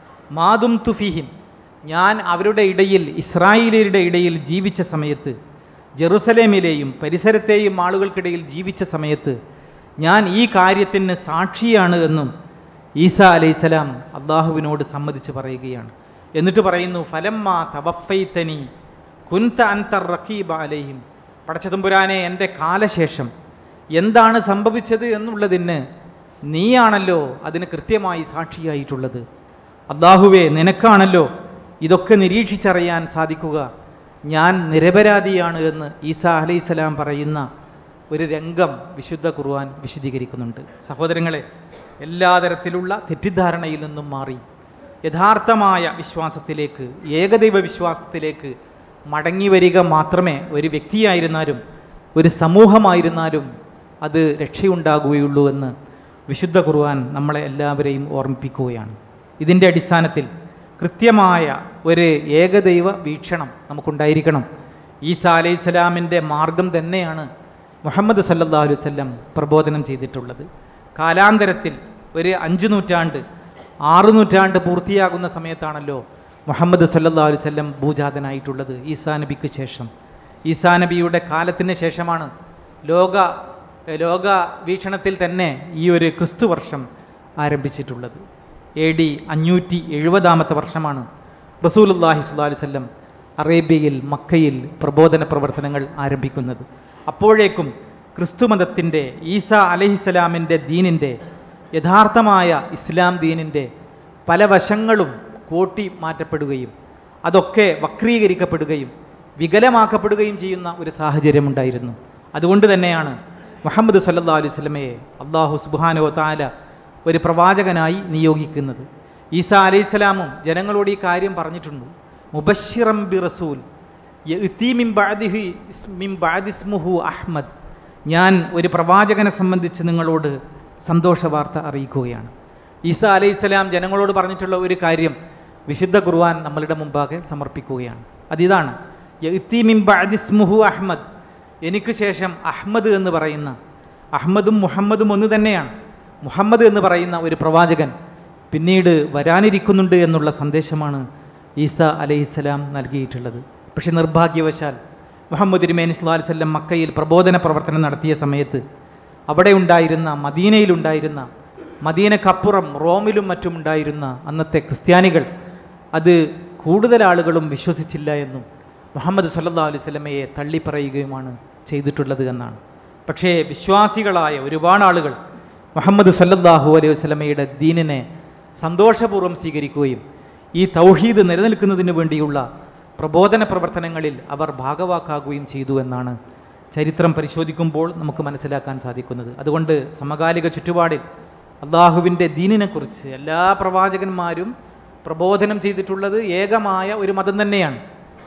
മാതും തുഫിഹിം ഞാൻ അവരുടെ ഇടയിൽ ഇസ്രായേലിയരുടെ ഇടയിൽ ജീവിച്ച സമയത്ത് ജെറുസലേമിലെയും പരിസരത്തെയും ആളുകൾക്കിടയിൽ ജീവിച്ച സമയത്ത് ഞാൻ ഈ കാര്യത്തിന് സാക്ഷിയാണ് എന്നും ഈസ അലൈസലാം അള്ളാഹുവിനോട് സമ്മതിച്ച് പറയുകയാണ് എന്നിട്ട് പറയുന്നു ഫലമ്മ തവഫൈത്തനി കുൻത അന്തർ റഖീബ അലൈഹിം പടച്ചതമ്പുരാനെ എൻ്റെ കാലശേഷം എന്താണ് സംഭവിച്ചത് എന്നുള്ളതിന് നീയാണല്ലോ അതിന് കൃത്യമായി സാക്ഷിയായിട്ടുള്ളത് അള്ളാഹുവേ നിനക്കാണല്ലോ ഇതൊക്കെ നിരീക്ഷിച്ചറിയാൻ സാധിക്കുക ഞാൻ നിരപരാധിയാണ് എന്ന് ഈസാ അലൈഹിസ്സലാം പറയുന്ന ഒരു രംഗം വിശുദ്ധ ഖുർആൻ വിശദീകരിക്കുന്നുണ്ട് സഹോദരങ്ങളെ എല്ലാ തരത്തിലുള്ള തെറ്റിദ്ധാരണയിൽ നിന്നും മാറി യഥാർത്ഥമായ വിശ്വാസത്തിലേക്ക് ഏകദൈവ വിശ്വാസത്തിലേക്ക് മടങ്ങി വരിക മാത്രമേ ഒരു വ്യക്തിയായിരുന്നാലും ഒരു സമൂഹമായിരുന്നാലും അത് രക്ഷയുണ്ടാകുകയുള്ളൂ എന്ന് വിശുദ്ധ ഖുർആൻ നമ്മളെ എല്ലാവരെയും ഓർമ്മിപ്പിക്കുകയാണ് ഇതിൻ്റെ അടിസ്ഥാനത്തിൽ കൃത്യമായ ഒരു ഏകദൈവ വീക്ഷണം നമുക്കുണ്ടായിരിക്കണം ഈസാ അലൈഹി സ്വലാമിൻ്റെ മാർഗം തന്നെയാണ് മുഹമ്മദ് സല്ലല്ലാഹു അലൈഹി വസല്ലം പ്രബോധനം ചെയ്തിട്ടുള്ളത് കാലാന്തരത്തിൽ ഒരു അഞ്ച് നൂറ്റാണ്ട് ആറ് നൂറ്റാണ്ട് പൂർത്തിയാകുന്ന സമയത്താണല്ലോ മുഹമ്മദ് സല്ലല്ലാഹു അലൈഹി വസല്ലം ഭൂജാതനായിട്ടുള്ളത് ഈസാ നബിക്ക് ശേഷം ഈസാ നബിയുടെ കാലത്തിന് ശേഷമാണ് ലോക ലോക വീക്ഷണത്തിൽ തന്നെ ഈ ഒരു ക്രിസ്തു വർഷം ആരംഭിച്ചിട്ടുള്ളത് എ ഡി അഞ്ഞൂറ്റി എഴുപതാമത്തെ വർഷമാണ് റസൂലുല്ലാഹി സ്വല്ലല്ലാഹു അലൈഹി വസല്ലം അറേബ്യയിൽ മക്കയിൽ പ്രബോധന പ്രവർത്തനങ്ങൾ ആരംഭിക്കുന്നത് അപ്പോഴേക്കും ക്രിസ്തുമതത്തിൻ്റെ ഈസ അലഹിസ്സലാമിൻ്റെ ദീനിൻ്റെ യഥാർത്ഥമായ ഇസ്ലാം ദീനിൻ്റെ പല വശങ്ങളും കൂട്ടി മാറ്റപ്പെടുകയും അതൊക്കെ വക്രീകരിക്കപ്പെടുകയും വികലമാക്കപ്പെടുകയും ചെയ്യുന്ന ഒരു സാഹചര്യമുണ്ടായിരുന്നു അതുകൊണ്ട് തന്നെയാണ് മുഹമ്മദ് സല്ലാ അലൈഹി സ്വലമയെ അള്ളാഹു സുബാനോ താല ഒരു പ്രവാചകനായി നിയോഗിക്കുന്നത് ഈസ അലൈഹിസ്സലാമും ജനങ്ങളോട് ഈ കാര്യം പറഞ്ഞിട്ടുണ്ട് മുബഷിറം ബി റസൂൽ യഅ്തി മിൻ ബഅദിഹി ഇസ്- മിൻ ബഅദിസ്മുഹു അഹ്മദ് ഞാൻ ഒരു പ്രവാചകനെ സംബന്ധിച്ച് നിങ്ങളോട് സന്തോഷ വാർത്ത അറിയിക്കുകയാണ് ഈസ അലൈഹിസ്സലാം ജനങ്ങളോട് പറഞ്ഞിട്ടുള്ള ഒരു കാര്യം വിശുദ്ധ ഖുർആൻ നമ്മളുടെ മുമ്പാകെ സമർപ്പിക്കുകയാണ് അതിതാണ് യഅ്തി മിൻ ബഅദിസ്മുഹു അഹ്മദ് എനിക്ക് ശേഷം അഹ്മദ് എന്ന് പറയുന്ന അഹ്മദും മുഹമ്മദും ഒന്ന് തന്നെയാണ് മുഹമ്മദ് എന്ന് പറയുന്ന ഒരു പ്രവാചകൻ പിന്നീട് വരാനിരിക്കുന്നുണ്ട് എന്നുള്ള സന്ദേശമാണ് ഈസ അലൈഹിസ്സലാം നൽകിയിട്ടുള്ളത് പക്ഷെ നിർഭാഗ്യവശാൽ മുഹമ്മദ് തിരുമേനി സ്വല്ലല്ലാഹു അലൈഹി വസല്ലം മക്കയിൽ പ്രബോധന പ്രവർത്തനം നടത്തിയ സമയത്ത് അവിടെ ഉണ്ടായിരുന്ന മദീനയിലുണ്ടായിരുന്ന മദീനക്കപ്പുറം റോമിലും മറ്റും ഉണ്ടായിരുന്ന അന്നത്തെ ക്രിസ്ത്യാനികൾ അത് കൂടുതൽ ആളുകളും വിശ്വസിച്ചില്ല എന്നും മുഹമ്മദ് സല്ലല്ലാഹു അലൈഹി വസല്ലമയെ തള്ളിപ്പറയുകയുമാണ് ചെയ്തിട്ടുള്ളത് എന്നാണ് പക്ഷേ വിശ്വാസികളായ ഒരുപാട് ആളുകൾ മുഹമ്മദ് സല്ലല്ലാഹു അലൈഹി വസല്ലമയുടെ ദീനിനെ സന്തോഷപൂർവ്വം സ്വീകരിക്കുകയും ഈ തൗഹീദ് നിലനിൽക്കുന്നതിന് വേണ്ടിയുള്ള പ്രബോധന പ്രവർത്തനങ്ങളിൽ അവർ ഭാഗവാക്കാകുകയും ചെയ്തു എന്നാണ് ചരിത്രം പരിശോധിക്കുമ്പോൾ നമുക്ക് മനസ്സിലാക്കാൻ സാധിക്കുന്നത് അതുകൊണ്ട് സമകാലിക ചുറ്റുപാടിൽ അള്ളാഹുവിൻ്റെ ദീനിനെക്കുറിച്ച് എല്ലാ പ്രവാചകന്മാരും പ്രബോധനം ചെയ്തിട്ടുള്ളത് ഏകമായ ഒരു മതം തന്നെയാണ്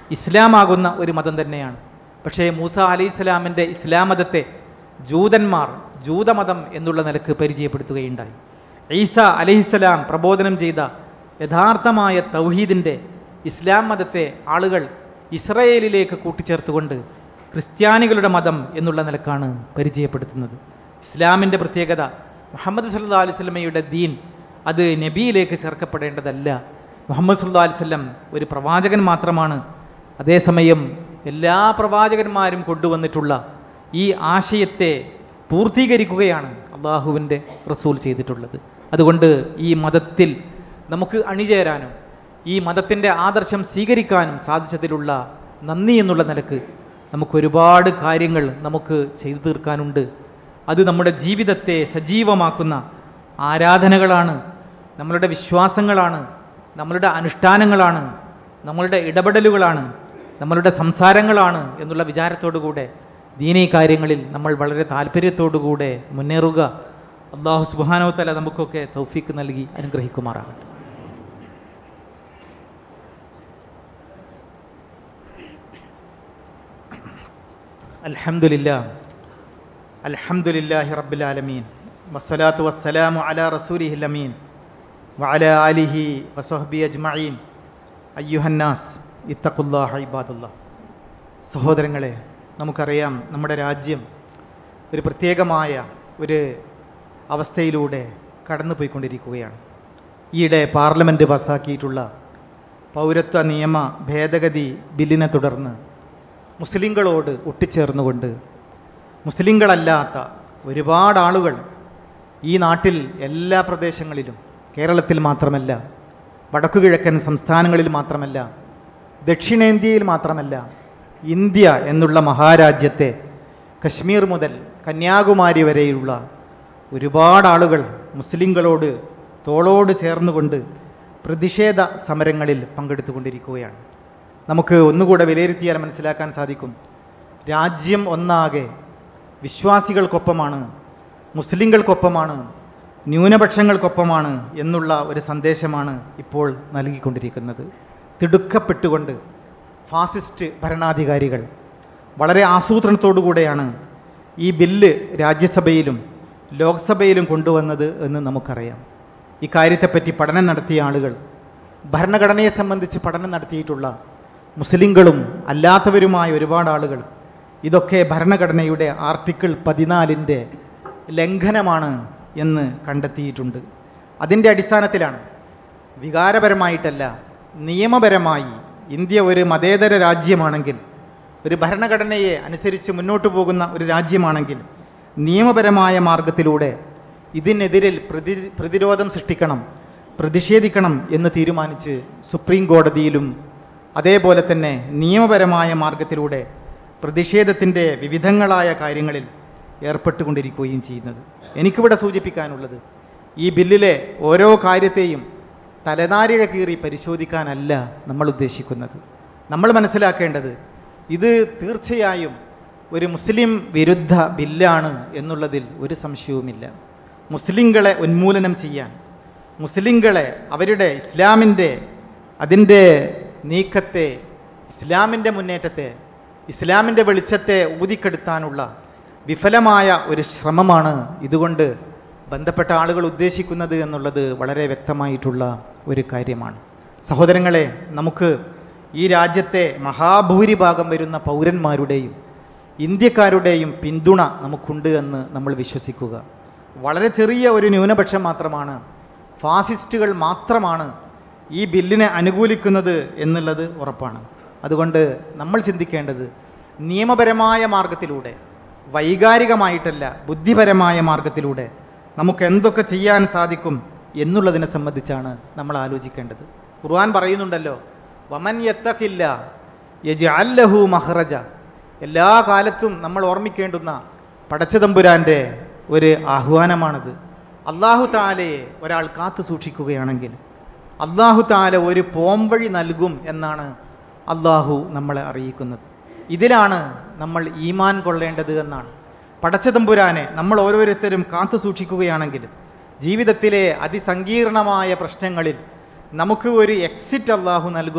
ഇസ്ലാമാകുന്ന ഒരു മതം തന്നെയാണ് പക്ഷേ മൂസ അലൈഹി ഇസ്ലാമിൻ്റെ ഇസ്ലാം മതത്തെ ജൂതന്മാർ ജൂതമതം എന്നുള്ള നിലക്ക് പരിചയപ്പെടുത്തുകയുണ്ടായി ഈസ അലഹിസ്സലാം പ്രബോധനം ചെയ്ത യഥാർത്ഥമായ തൗഹീദിൻ്റെ ഇസ്ലാം മതത്തെ ആളുകൾ ഇസ്രയേലിലേക്ക് കൂട്ടിച്ചേർത്തുകൊണ്ട് ക്രിസ്ത്യാനികളുടെ മതം എന്നുള്ള നിലക്കാണ് പരിചയപ്പെടുത്തുന്നത് ഇസ്ലാമിൻ്റെ പ്രത്യേകത മുഹമ്മദ് സല്ലാ അലിസ്ലമയുടെ ദീൻ അത് നബിയിലേക്ക് ചേർക്കപ്പെടേണ്ടതല്ല മുഹമ്മദ് സല്ലാ അലിസ്ലം ഒരു പ്രവാചകൻ മാത്രമാണ് അതേസമയം എല്ലാ പ്രവാചകന്മാരും കൊണ്ടുവന്നിട്ടുള്ള ഈ ആശയത്തെ പൂർത്തീകരിക്കുകയാണ് അള്ളാഹുവിൻ്റെ റസൂൽ ചെയ്തിട്ടുള്ളത് അതുകൊണ്ട് ഈ മതത്തിൽ നമുക്ക് അണിചേരാനും ഈ മതത്തിൻ്റെ ആദർശം സ്വീകരിക്കാനും സാധിച്ചതിലുള്ള നന്ദി എന്നുള്ള നിലക്ക് നമുക്ക് ഒരുപാട് കാര്യങ്ങൾ നമുക്ക് ചെയ്തു തീർക്കാനുണ്ട് അത് നമ്മുടെ ജീവിതത്തെ സജീവമാക്കുന്ന ആരാധനകളാണ് നമ്മളുടെ വിശ്വാസങ്ങളാണ് നമ്മളുടെ അനുഷ്ഠാനങ്ങളാണ് നമ്മളുടെ ഇടപെടലുകളാണ് നമ്മളുടെ സംസാരങ്ങളാണ് എന്നുള്ള വിചാരത്തോടുകൂടെ ദീനീ കാര്യങ്ങളിൽ നമ്മൾ വളരെ താല്പര്യത്തോടുകൂടെ മുന്നേറുക അള്ളാഹു സുബാനോ തല നമുക്കൊക്കെ തൗഫീക്ക് നൽകി അനുഗ്രഹിക്കുമാറാകട്ടെ അൽഹംദുലില്ലാ അൽഹംദുലില്ലാഹി റബ്ബിൽ ആലമീൻ വസ്സലാത്തു വസ്സലാമു അലാ റസൂലിഹിൽ അമീൻ വഅല ആലിഹി വസ്വഹബി അജ്മഈൻ അയ്യുഹന്നാസ് ഇത്തഖുല്ലാഹ ഇബാദുല്ലാ സഹോദരങ്ങളെ നമുക്കറിയാം നമ്മുടെ രാജ്യം ഒരു പ്രത്യേകമായ ഒരു അവസ്ഥയിലൂടെ കടന്നു പോയിക്കൊണ്ടിരിക്കുകയാണ് ഈയിടെ പാർലമെൻറ്റ് പാസ്സാക്കിയിട്ടുള്ള പൗരത്വ നിയമ ഭേദഗതി ബില്ലിനെ തുടർന്ന് മുസ്ലിങ്ങളോട് ഒട്ടിച്ചേർന്നുകൊണ്ട് മുസ്ലിങ്ങളല്ലാത്ത ഒരുപാട് ആളുകൾ ഈ നാട്ടിൽ എല്ലാ പ്രദേശങ്ങളിലും കേരളത്തിൽ മാത്രമല്ല വടക്കുകിഴക്കൻ സംസ്ഥാനങ്ങളിൽ മാത്രമല്ല ദക്ഷിണേന്ത്യയിൽ മാത്രമല്ല ഇന്ത്യ എന്നുള്ള മഹാരാജ്യത്തെ കശ്മീർ മുതൽ കന്യാകുമാരി വരെയുള്ള ഒരുപാട് ആളുകൾ മുസ്ലിങ്ങളോട് തോളോട് ചേർന്നുകൊണ്ട് പ്രതിഷേധ സമരങ്ങളിൽ പങ്കെടുത്തുകൊണ്ടിരിക്കുകയാണ് നമുക്ക് ഒന്നുകൂടെ വിലയിരുത്തിയാൽ മനസ്സിലാക്കാൻ സാധിക്കും രാജ്യം ഒന്നാകെ വിശ്വാസികൾക്കൊപ്പമാണ് മുസ്ലിങ്ങൾക്കൊപ്പമാണ് ന്യൂനപക്ഷങ്ങൾക്കൊപ്പമാണ് എന്നുള്ള ഒരു സന്ദേശമാണ് ഇപ്പോൾ നൽകിക്കൊണ്ടിരിക്കുന്നത് തിടുക്കപ്പെട്ടുകൊണ്ട് ഫാസിസ്റ്റ് ഭരണാധികാരികൾ വളരെ ആസൂത്രണത്തോടുകൂടെയാണ് ഈ ബില്ല് രാജ്യസഭയിലും ലോക്സഭയിലും കൊണ്ടുവന്നത് എന്ന് നമുക്കറിയാം ഈ കാര്യത്തെപ്പറ്റി പഠനം നടത്തിയ ആളുകൾ ഭരണഘടനയെ സംബന്ധിച്ച് പഠനം നടത്തിയിട്ടുള്ള മുസ്ലിങ്ങളും അല്ലാത്തവരുമായ ഒരുപാട് ആളുകൾ ഇതൊക്കെ ഭരണഘടനയുടെ ആർട്ടിക്കിൾ പതിനാലിൻ്റെ ലംഘനമാണ് എന്ന് കണ്ടെത്തിയിട്ടുണ്ട് അതിൻ്റെ അടിസ്ഥാനത്തിലാണ് വികാരപരമായിട്ടല്ല നിയമപരമായി ഇന്ത്യ ഒരു മതേതര രാജ്യമാണെങ്കിൽ ഒരു ഭരണഘടനയെ അനുസരിച്ച് മുന്നോട്ട് പോകുന്ന ഒരു രാജ്യമാണെങ്കിൽ നിയമപരമായ മാർഗത്തിലൂടെ ഇതിനെതിരിൽ പ്രതി പ്രതിരോധം സൃഷ്ടിക്കണം പ്രതിഷേധിക്കണം എന്ന് തീരുമാനിച്ച് സുപ്രീം കോടതിയിലും അതേപോലെ തന്നെ നിയമപരമായ മാർഗത്തിലൂടെ പ്രതിഷേധത്തിൻ്റെ വിവിധങ്ങളായ കാര്യങ്ങളിൽ ഏർപ്പെട്ടുകൊണ്ടിരിക്കുകയും ചെയ്യുന്നത് എനിക്കിവിടെ സൂചിപ്പിക്കാനുള്ളത് ഈ ബില്ലിലെ ഓരോ കാര്യത്തെയും തലനാരിഴ കീറി പരിശോധിക്കാനല്ല നമ്മൾ ഉദ്ദേശിക്കുന്നത് നമ്മൾ മനസ്സിലാക്കേണ്ടത് ഇത് തീർച്ചയായും ഒരു മുസ്ലിം വിരുദ്ധ ബില്ലാണ് എന്നുള്ളതിൽ ഒരു സംശയവുമില്ല മുസ്ലിങ്ങളെ ഉന്മൂലനം ചെയ്യാൻ മുസ്ലിങ്ങളെ അവരുടെ ഇസ്ലാമിൻ്റെ അതിൻ്റെ നീക്കത്തെ ഇസ്ലാമിൻ്റെ മുന്നേറ്റത്തെ ഇസ്ലാമിൻ്റെ വെളിച്ചത്തെ ഊതിക്കെടുത്താനുള്ള വിഫലമായ ഒരു ശ്രമമാണ് ഇതുകൊണ്ട് ബന്ധപ്പെട്ട ആളുകൾ ഉദ്ദേശിക്കുന്നത് എന്നുള്ളത് വളരെ വ്യക്തമായിട്ടുള്ള ഒരു കാര്യമാണ് സഹോദരങ്ങളെ നമുക്ക് ഈ രാജ്യത്തെ മഹാഭൂരിഭാഗം വരുന്ന പൗരന്മാരുടെയും ഇന്ത്യക്കാരുടെയും പിന്തുണ നമുക്കുണ്ട് എന്ന് നമ്മൾ വിശ്വസിക്കുക വളരെ ചെറിയ ഒരു ന്യൂനപക്ഷം മാത്രമാണ് ഫാസിസ്റ്റുകൾ മാത്രമാണ് ഈ ബില്ലിനെ അനുകൂലിക്കുന്നത് എന്നുള്ളത് ഉറപ്പാണ് അതുകൊണ്ട് നമ്മൾ ചിന്തിക്കേണ്ടത് നിയമപരമായ മാർഗത്തിലൂടെ വൈകാരികമായിട്ടല്ല ബുദ്ധിപരമായ മാർഗത്തിലൂടെ നമുക്ക് എന്തൊക്കെ ചെയ്യാൻ സാധിക്കും എന്നുള്ളതിനെ സംബന്ധിച്ചാണ് നമ്മൾ ആലോചിക്കേണ്ടത് ഖുർആൻ പറയുന്നുണ്ടല്ലോ വമൻ യത്തക്കില്ല യജ് അല്ലഹു മഹ്റജ എല്ലാ കാലത്തും നമ്മൾ ഓർമ്മിക്കേണ്ടുന്ന പടച്ചതമ്പുരാൻ്റെ ഒരു ആഹ്വാനമാണത് അള്ളാഹു താലയെ ഒരാൾ കാത്തു സൂക്ഷിക്കുകയാണെങ്കിൽ അള്ളാഹു താല ഒരു പോംവഴി നൽകും എന്നാണ് അള്ളാഹു നമ്മളെ അറിയിക്കുന്നത് ഇതിലാണ് നമ്മൾ ഈമാൻ കൊള്ളേണ്ടത് എന്നാണ് പടച്ചതമ്പുരാനെ നമ്മൾ ഓരോരുത്തരും കാത്തു സൂക്ഷിക്കുകയാണെങ്കിൽ ജീവിതത്തിലെ അതിസങ്കീർണമായ പ്രശ്നങ്ങളിൽ നമുക്ക് ഒരു എക്സിറ്റ് അള്ളാഹു നൽകും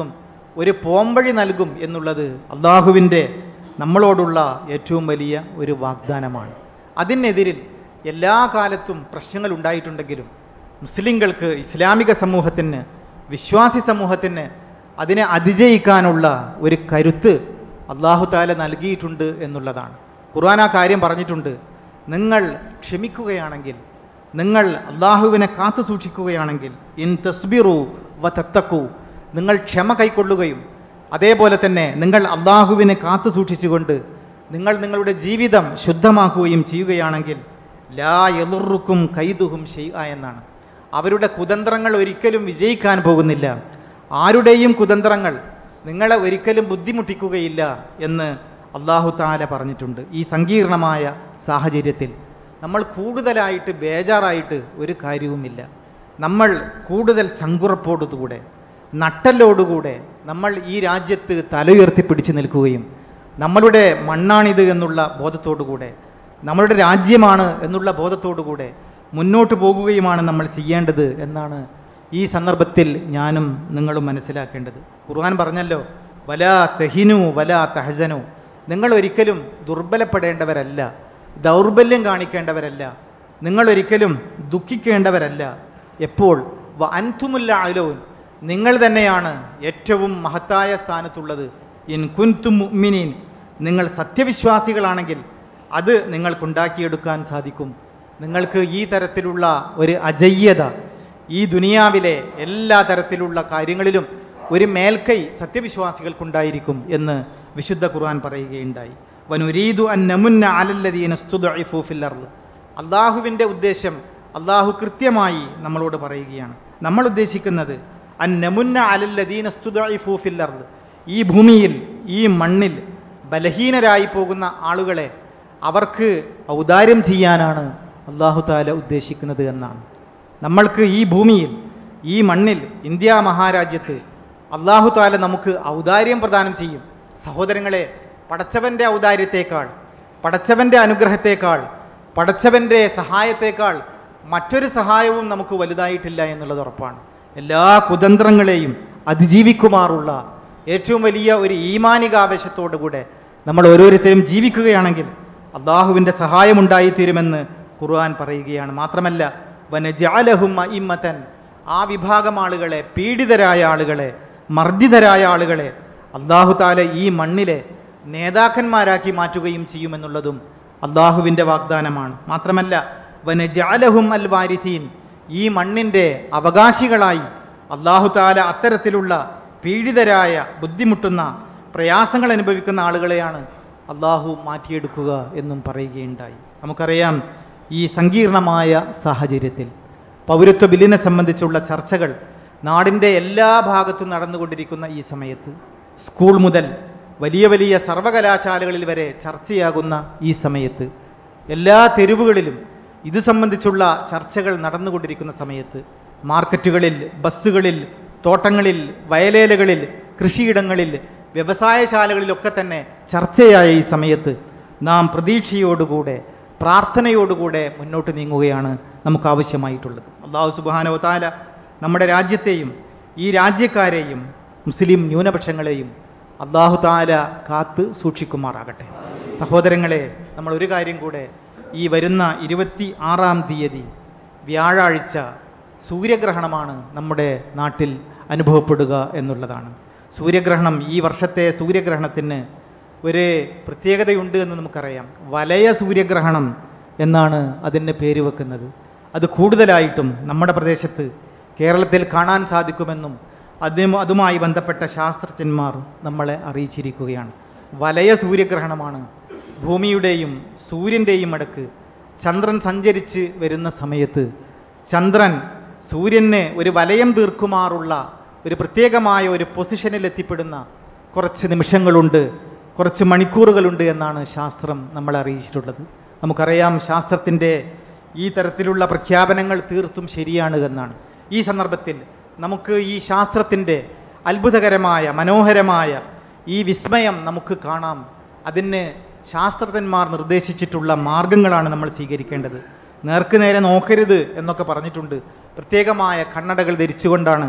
ഒരു പോംവഴി നൽകും എന്നുള്ളത് അള്ളാഹുവിൻ്റെ നമ്മളോടുള്ള ഏറ്റവും വലിയ ഒരു വാഗ്ദാനമാണ് അതിനെതിരിൽ എല്ലാ കാലത്തും പ്രശ്നങ്ങൾ ഉണ്ടായിട്ടുണ്ടെങ്കിലും മുസ്ലിങ്ങൾക്ക് ഇസ്ലാമിക സമൂഹത്തിന് വിശ്വാസി സമൂഹത്തിന് അതിനെ അതിജയിക്കാനുള്ള ഒരു കരുത്ത് അള്ളാഹു താല നൽകിയിട്ടുണ്ട് എന്നുള്ളതാണ് ഖുർആൻ ആ കാര്യം പറഞ്ഞിട്ടുണ്ട് നിങ്ങൾ ക്ഷമിക്കുകയാണെങ്കിൽ നിങ്ങൾ അള്ളാഹുവിനെ കാത്തു സൂക്ഷിക്കുകയാണെങ്കിൽ ഇൻ തസ്ബിറു വ തത്തക്കു നിങ്ങൾ ക്ഷമ കൈക്കൊള്ളുകയും അതേപോലെ തന്നെ നിങ്ങൾ അള്ളാഹുവിനെ കാത്തു സൂക്ഷിച്ചുകൊണ്ട് നിങ്ങൾ നിങ്ങളുടെ ജീവിതം ശുദ്ധമാക്കുകയും ചെയ്യുകയാണെങ്കിൽ ലാ എളുറുക്കും കൈതുഹും ഷെയ്യ എന്നാണ് അവരുടെ കുതന്ത്രങ്ങൾ ഒരിക്കലും വിജയിക്കാൻ പോകുന്നില്ല ആരുടെയും കുതന്ത്രങ്ങൾ നിങ്ങളെ ഒരിക്കലും ബുദ്ധിമുട്ടിക്കുകയില്ല എന്ന് അള്ളാഹു താല പറഞ്ഞിട്ടുണ്ട് ഈ സങ്കീർണമായ സാഹചര്യത്തിൽ നമ്മൾ കൂടുതലായിട്ട് ബേജാറായിട്ട് ഒരു കാര്യവുമില്ല നമ്മൾ കൂടുതൽ ചങ്കുറപ്പോടുകൂടെ നട്ടലോടുകൂടെ നമ്മൾ ഈ രാജ്യത്ത് തലയുയർത്തി പിടിച്ചു നിൽക്കുകയും നമ്മളുടെ മണ്ണാണിത് എന്നുള്ള ബോധത്തോടുകൂടെ നമ്മളുടെ രാജ്യമാണ് എന്നുള്ള ബോധത്തോടുകൂടെ മുന്നോട്ട് പോകുകയുമാണ് നമ്മൾ ചെയ്യേണ്ടത് എന്നാണ് ഈ സന്ദർഭത്തിൽ ഞാനും നിങ്ങളും മനസ്സിലാക്കേണ്ടത് ഖുർആൻ പറഞ്ഞല്ലോ വല തെഹിനു വല തഹജനു നിങ്ങൾ ഒരിക്കലും ദുർബലപ്പെടേണ്ടവരല്ല ദൗർബല്യം കാണിക്കേണ്ടവരല്ല നിങ്ങൾ ഒരിക്കലും ദുഃഖിക്കേണ്ടവരല്ല എപ്പോൾ വ അൻതുമുല്ല അലോൻ നിങ്ങൾ തന്നെയാണ് ഏറ്റവും മഹത്തായ സ്ഥാനത്തുള്ളത് ഇൻ കുൻതും മുഅ്മിനീൻ നിങ്ങൾ സത്യവിശ്വാസികളാണെങ്കിൽ അത് നിങ്ങൾക്കുണ്ടാക്കിയെടുക്കാൻ സാധിക്കും നിങ്ങൾക്ക് ഈ തരത്തിലുള്ള ഒരു അജയ്യത ഈ ദുനിയാവിലെ എല്ലാ തരത്തിലുള്ള കാര്യങ്ങളിലും ഒരു മേൽക്കൈ സത്യവിശ്വാസികൾക്കുണ്ടായിരിക്കും എന്ന് വിശുദ്ധ ഖുർആൻ പറയുകയുണ്ടായി വനുരീദു അൻ നമുന്ന അലല്ലദീന സ്തുദഇഫു ഫിൽ അർള് അള്ളാഹുവിൻ്റെ ഉദ്ദേശം അള്ളാഹു കൃത്യമായി നമ്മളോട് പറയുകയാണ് നമ്മൾ ഉദ്ദേശിക്കുന്നത് അൻ നമുന്ന അലല്ലദീന സ്തുദഇഫു ഫിൽ അർള് ഈ ഭൂമിയിൽ ഈ മണ്ണിൽ ബലഹീനരായി പോകുന്ന ആളുകളെ അവർക്ക് ഔദാര്യം ചെയ്യാനാണ് അള്ളാഹു താല ഉദ്ദേശിക്കുന്നത് എന്നാണ് നമ്മൾക്ക് ഈ ഭൂമിയിൽ ഈ മണ്ണിൽ ഇന്ത്യ മഹാരാജ്യത്ത് അള്ളാഹു താല നമുക്ക് ഔദാര്യം പ്രദാനം ചെയ്യും സഹോദരങ്ങളെ പടച്ചവൻ്റെ ഔദാര്യത്തേക്കാൾ പടച്ചവൻ്റെ അനുഗ്രഹത്തേക്കാൾ പടച്ചവൻ്റെ സഹായത്തേക്കാൾ മറ്റൊരു സഹായവും നമുക്ക് വലുതായിട്ടില്ല എന്നുള്ളത് ഉറപ്പാണ് എല്ലാ കുതന്ത്രങ്ങളെയും അതിജീവിക്കുമാറുള്ള ഏറ്റവും വലിയ ഒരു ഈമാനികാവേശത്തോടുകൂടെ നമ്മൾ ഓരോരുത്തരും ജീവിക്കുകയാണെങ്കിൽ അള്ളാഹുവിൻ്റെ സഹായമുണ്ടായിത്തീരുമെന്ന് ഖുർആൻ പറയുകയാണ് മാത്രമല്ല വനജാലഹും ഇമ്മത്തൻ ആ വിഭാഗം ആളുകളെ പീഡിതരായ ആളുകളെ മർദ്ദിതരായ ആളുകളെ അള്ളാഹു താല ഈ മണ്ണിലെ നേതാക്കന്മാരാക്കി മാറ്റുകയും ചെയ്യുമെന്നുള്ളതും അള്ളാഹുവിൻ്റെ വാഗ്ദാനമാണ് മാത്രമല്ല വനജാലഹും അൽ വാരിസീൻ ഈ മണ്ണിൻ്റെ അവകാശികളായി അള്ളാഹു താല അത്തരത്തിലുള്ള പീഡിതരായ ബുദ്ധിമുട്ടുന്ന പ്രയാസങ്ങൾ അനുഭവിക്കുന്ന ആളുകളെയാണ് അള്ളാഹു മാറ്റിയെടുക്കുക എന്നും പറയുകയുണ്ടായി നമുക്കറിയാം ഈ സങ്കീർണമായ സാഹചര്യത്തിൽ പൗരത്വ ബില്ലിനെ സംബന്ധിച്ചുള്ള ചർച്ചകൾ നാടിൻ്റെ എല്ലാ ഭാഗത്തും നടന്നുകൊണ്ടിരിക്കുന്ന ഈ സമയത്ത് സ്കൂൾ മുതൽ വലിയ വലിയ സർവകലാശാലകളിൽ വരെ ചർച്ചയാകുന്ന ഈ സമയത്ത് എല്ലാ തെരുവുകളിലും ഇത് സംബന്ധിച്ചുള്ള ചർച്ചകൾ നടന്നുകൊണ്ടിരിക്കുന്ന സമയത്ത് മാർക്കറ്റുകളിൽ ബസ്സുകളിൽ തോട്ടങ്ങളിൽ വയലേലകളിൽ കൃഷിയിടങ്ങളിൽ വ്യവസായശാലകളിലൊക്കെ തന്നെ ചർച്ചയായ ഈ സമയത്ത് നാം പ്രതീക്ഷയോടുകൂടെ പ്രാർത്ഥനയോടുകൂടെ മുന്നോട്ട് നീങ്ങുകയാണ് നമുക്ക് ആവശ്യമായിട്ടുള്ളത് അള്ളാഹു സുബാനോ താല നമ്മുടെ രാജ്യത്തെയും ഈ രാജ്യക്കാരെയും മുസ്ലിം ന്യൂനപക്ഷങ്ങളെയും അള്ളാഹു താല കാത്ത് സൂക്ഷിക്കുമാറാകട്ടെ സഹോദരങ്ങളെ നമ്മൾ ഒരു കാര്യം കൂടെ ഈ വരുന്ന ഇരുപത്തി ആറാം തീയതി വ്യാഴാഴ്ച സൂര്യഗ്രഹണമാണ് നമ്മുടെ നാട്ടിൽ അനുഭവപ്പെടുക എന്നുള്ളതാണ് സൂര്യഗ്രഹണം ഈ വർഷത്തെ സൂര്യഗ്രഹണത്തിന് ഒരു പ്രത്യേകതയുണ്ട് എന്ന് നമുക്കറിയാം വലയ സൂര്യഗ്രഹണം എന്നാണ് അതിന് പേര് വെക്കുന്നത് അത് കൂടുതലായിട്ടും നമ്മുടെ പ്രദേശത്ത് കേരളത്തിൽ കാണാൻ സാധിക്കുമെന്നും അതും അതുമായി ബന്ധപ്പെട്ട ശാസ്ത്രജ്ഞന്മാർ നമ്മളെ അറിയിച്ചിരിക്കുകയാണ് വലയ സൂര്യഗ്രഹണമാണ് ഭൂമിയുടെയും സൂര്യൻ്റെയും അടുക്ക് ചന്ദ്രൻ സഞ്ചരിച്ച് വരുന്ന സമയത്ത് ചന്ദ്രൻ സൂര്യന് ഒരു വലയം തീർക്കുമാറുള്ള ഒരു പ്രത്യേകമായ ഒരു പൊസിഷനിൽ എത്തിപ്പെടുന്ന കുറച്ച് നിമിഷങ്ങളുണ്ട് കുറച്ച് മണിക്കൂറുകളുണ്ട് എന്നാണ് ശാസ്ത്രം നമ്മളെ അറിയിച്ചിട്ടുള്ളത് നമുക്കറിയാം ശാസ്ത്രത്തിൻ്റെ ഈ തരത്തിലുള്ള പ്രഖ്യാപനങ്ങൾ തീർത്തും ശരിയാണ് എന്നാണ് ഈ സന്ദർഭത്തിൽ നമുക്ക് ഈ ശാസ്ത്രത്തിൻ്റെ അത്ഭുതകരമായ മനോഹരമായ ഈ വിസ്മയം നമുക്ക് കാണാം അതിന് ശാസ്ത്രജ്ഞന്മാർ നിർദ്ദേശിച്ചിട്ടുള്ള മാർഗങ്ങളാണ് നമ്മൾ സ്വീകരിക്കേണ്ടത് നേർക്ക് നേരെ നോക്കരുത് എന്നൊക്കെ പറഞ്ഞിട്ടുണ്ട് പ്രത്യേകമായ കണ്ണടകൾ ധരിച്ചുകൊണ്ടാണ്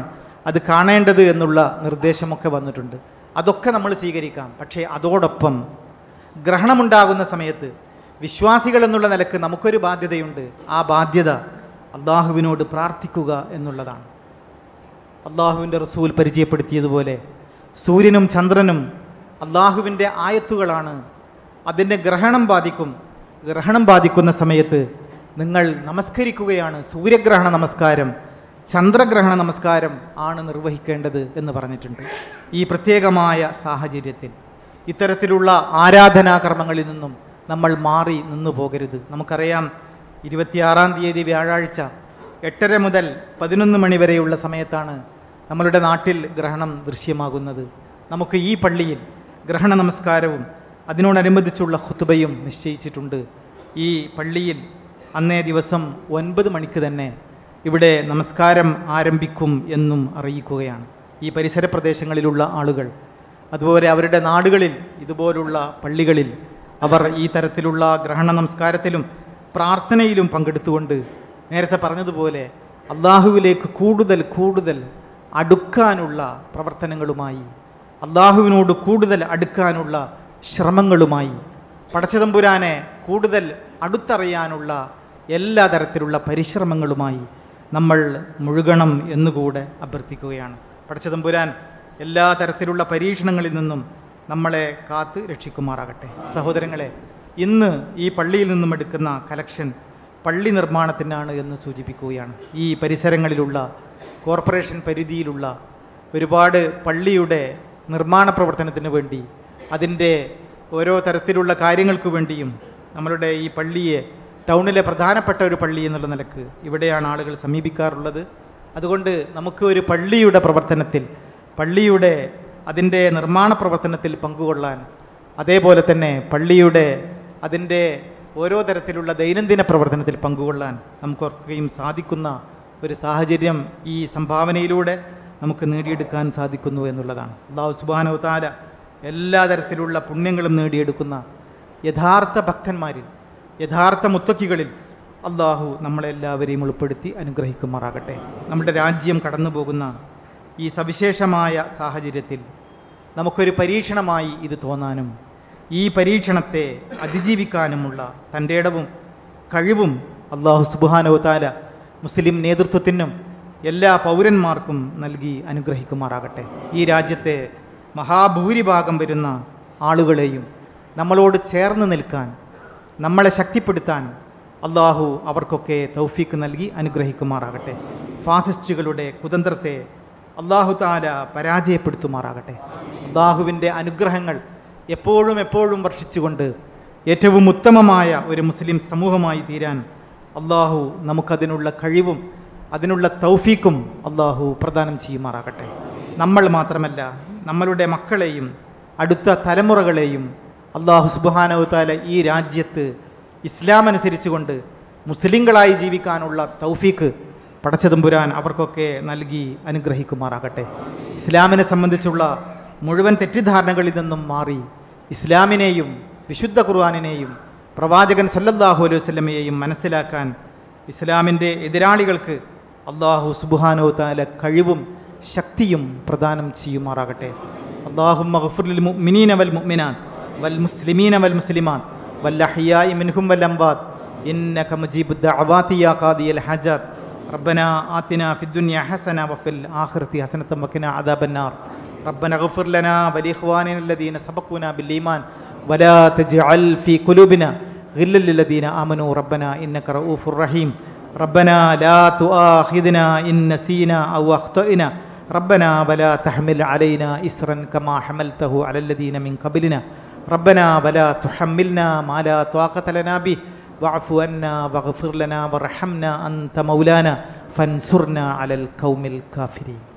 അത് കാണേണ്ടത് എന്നുള്ള നിർദ്ദേശമൊക്കെ വന്നിട്ടുണ്ട് അതൊക്കെ നമ്മൾ സ്വീകരിക്കാം പക്ഷേ അതോടൊപ്പം ഗ്രഹണമുണ്ടാകുന്ന സമയത്ത് വിശ്വാസികൾ എന്നുള്ള നിലക്ക് നമുക്കൊരു ബാധ്യതയുണ്ട് ആ ബാധ്യത അള്ളാഹുവിനോട് പ്രാർത്ഥിക്കുക എന്നുള്ളതാണ് അള്ളാഹുവിൻ്റെ റസൂൽ പരിചയപ്പെടുത്തിയതുപോലെ സൂര്യനും ചന്ദ്രനും അള്ളാഹുവിൻ്റെ ആയത്തുകളാണ് അതിൻ്റെ ഗ്രഹണം ബാധിക്കും ഗ്രഹണം ബാധിക്കുന്ന സമയത്ത് നിങ്ങൾ നമസ്കരിക്കുകയാണ് സൂര്യഗ്രഹണ നമസ്കാരം ചന്ദ്രഗ്രഹണ നമസ്കാരം ആണ് നിർവഹിക്കേണ്ടത് എന്ന് പറഞ്ഞിട്ടുണ്ട് ഈ പ്രത്യേകമായ സാഹചര്യത്തിൽ ഇത്തരത്തിലുള്ള ആരാധനാകർമ്മങ്ങളിൽ നിന്നും നമ്മൾ മാറി നിന്നു പോകരുത് നമുക്കറിയാം ഇരുപത്തിയാറാം തീയതി വ്യാഴാഴ്ച എട്ടര മുതൽ പതിനൊന്ന് മണി വരെയുള്ള സമയത്താണ് നമ്മളുടെ നാട്ടിൽ ഗ്രഹണം ദൃശ്യമാകുന്നത് നമുക്ക് ഈ പള്ളിയിൽ ഗ്രഹണ നമസ്കാരവും അതിനോടനുബന്ധിച്ചുള്ള ഹുത്തുബയും നിശ്ചയിച്ചിട്ടുണ്ട് ഈ പള്ളിയിൽ അന്നേ ദിവസം ഒൻപത് മണിക്ക് തന്നെ ഇവിടെ നമസ്കാരം ആരംഭിക്കും എന്നും അറിയിക്കുകയാണ് ഈ പരിസര പ്രദേശങ്ങളിലുള്ള ആളുകൾ അതുപോലെ അവരുടെ നാടുകളിൽ ഇതുപോലുള്ള പള്ളികളിൽ അവർ ഈ തരത്തിലുള്ള ഗ്രഹണ നമസ്കാരത്തിലും പ്രാർത്ഥനയിലും പങ്കെടുത്തുകൊണ്ട് നേരത്തെ പറഞ്ഞതുപോലെ അള്ളാഹുവിലേക്ക് കൂടുതൽ കൂടുതൽ അടുക്കാനുള്ള പ്രവർത്തനങ്ങളുമായി അള്ളാഹുവിനോട് കൂടുതൽ അടുക്കാനുള്ള ശ്രമങ്ങളുമായി പടച്ചതമ്പുരാനെ കൂടുതൽ അടുത്തറിയാനുള്ള എല്ലാ തരത്തിലുള്ള പരിശ്രമങ്ങളുമായി നമ്മൾ മുഴുകണം എന്നുകൂടെ അഭ്യർത്ഥിക്കുകയാണ് പടച്ചതമ്പുരാൻ എല്ലാ തരത്തിലുള്ള പരീക്ഷണങ്ങളിൽ നിന്നും നമ്മളെ കാത്ത് രക്ഷിക്കുമാറാകട്ടെ സഹോദരങ്ങളെ ഇന്ന് ഈ പള്ളിയിൽ നിന്നും എടുക്കുന്ന കലക്ഷൻ പള്ളി നിർമ്മാണത്തിനാണ് എന്ന് സൂചിപ്പിക്കുകയാണ് ഈ പരിസരങ്ങളിലുള്ള കോർപ്പറേഷൻ പരിധിയിലുള്ള ഒരുപാട് പള്ളിയുടെ നിർമ്മാണ പ്രവർത്തനത്തിന് വേണ്ടി അതിൻ്റെ ഓരോ തരത്തിലുള്ള കാര്യങ്ങൾക്ക് വേണ്ടിയും നമ്മളുടെ ഈ പള്ളിയെ ടൗണിലെ പ്രധാനപ്പെട്ട ഒരു പള്ളി എന്നുള്ള നിലക്ക് ഇവിടെയാണ് ആളുകൾ സമീപിക്കാറുള്ളത് അതുകൊണ്ട് നമുക്ക് ഒരു പള്ളിയുടെ പ്രവർത്തനത്തിൽ പള്ളിയുടെ അതിൻ്റെ നിർമ്മാണ പ്രവർത്തനത്തിൽ പങ്കുകൊള്ളാൻ അതേപോലെ തന്നെ പള്ളിയുടെ അതിൻ്റെ ഓരോ തരത്തിലുള്ള ദൈനംദിന പ്രവർത്തനത്തിൽ പങ്കുകൊള്ളാൻ നമുക്കൊക്കെയും സാധിക്കുന്ന ഒരു സാഹചര്യം ഈ സംഭാവനയിലൂടെ നമുക്ക് നേടിയെടുക്കാൻ സാധിക്കുന്നു എന്നുള്ളതാണ് അള്ളാഹു സുബാനോ താല എല്ലാ തരത്തിലുള്ള പുണ്യങ്ങളും നേടിയെടുക്കുന്ന യഥാർത്ഥ ഭക്തന്മാരിൽ യഥാർത്ഥ മുത്തക്കികളിൽ അള്ളാഹു നമ്മളെല്ലാവരെയും ഉൾപ്പെടുത്തി അനുഗ്രഹിക്കുമാറാകട്ടെ നമ്മുടെ രാജ്യം കടന്നു പോകുന്ന ഈ സവിശേഷമായ സാഹചര്യത്തിൽ നമുക്കൊരു പരീക്ഷണമായി ഇത് തോന്നാനും ഈ പരീക്ഷണത്തെ അതിജീവിക്കാനുമുള്ള തൻ്റെ ഇടവും കഴിവും അള്ളാഹു സുബാനോ താല മുസ്ലിം നേതൃത്വത്തിനും എല്ലാ പൗരന്മാർക്കും നൽകി അനുഗ്രഹിക്കുമാറാകട്ടെ ഈ രാജ്യത്തെ മഹാഭൂരിഭാഗം വരുന്ന ആളുകളെയും നമ്മളോട് ചേർന്ന് നിൽക്കാൻ നമ്മളെ ശക്തിപ്പെടുത്താൻ അള്ളാഹു അവർക്കൊക്കെ തൗഫീക്ക് നൽകി അനുഗ്രഹിക്കുമാറാകട്ടെ ഫാസിസ്റ്റുകളുടെ കുതന്ത്രത്തെ അള്ളാഹു താല പരാജയപ്പെടുത്തുമാറാകട്ടെ അള്ളാഹുവിൻ്റെ അനുഗ്രഹങ്ങൾ എപ്പോഴും എപ്പോഴും വർഷിച്ചുകൊണ്ട് ഏറ്റവും ഉത്തമമായ ഒരു മുസ്ലിം സമൂഹമായി തീരാൻ അള്ളാഹു നമുക്കതിനുള്ള കഴിവും അതിനുള്ള തൗഫീക്കും അള്ളാഹു പ്രദാനം ചെയ്യുമാറാകട്ടെ നമ്മൾ മാത്രമല്ല നമ്മളുടെ മക്കളെയും അടുത്ത തലമുറകളെയും അള്ളാഹു സുബാനവത്താല ഈ രാജ്യത്ത് ഇസ്ലാം അനുസരിച്ചുകൊണ്ട് മുസ്ലിങ്ങളായി ജീവിക്കാനുള്ള തൗഫീക്ക് പടച്ചതമ്പുരാൻ അവർക്കൊക്കെ നൽകി അനുഗ്രഹിക്കുമാറാകട്ടെ ഇസ്ലാമിനെ സംബന്ധിച്ചുള്ള മുഴുവൻ തെറ്റിദ്ധാരണകളിൽ നിന്നും മാറി ഇസ്ലാമിനെയും വിശുദ്ധ ഖുർആാനിനെയും പ്രവാചകൻ സല്ലല്ലാഹു അലൈഹി വസല്ലമയെയും മനസ്സിലാക്കാൻ ഇസ്ലാമിൻ്റെ എതിരാളികൾക്ക് അള്ളാഹു സുബാനോ താല കഴിവും ശക്തിയും പ്രദാനം ചെയ്യുമാറാകട്ടെ അള്ളാഹു മഗ്ഫുറിൽ മുഅ്മിനീന വൽ മുഅ്മിനാൻ വൽ മുസ്ലിമീന വൽ മുസ്ലിമാൻ വൽ അഹ്യായി മിൻഹും വൽ അംവാത് إنك مجيب الدعوات يا قاضي الحاجات ربنا آتنا في الدنيا حسنة وفي الآخرة حسنة وقنا عذاب النار ربنا اغفر لنا ولإخواننا الذين سبقونا بالإيمان ولا تجعل في قلوبنا غلا للذين آمنوا ربنا إنك رؤوف رحيم ربنا لا تؤاخذنا إن نسينا أو أخطأنا ربنا ولا تحمل علينا إسرا كما حملته على الذين من قبلنا ربنا ولا تحملنا ما لا طاقة لنا به واعف عنا واغفر لنا وارحمنا أنت مولانا فانصرنا على القوم الكافرين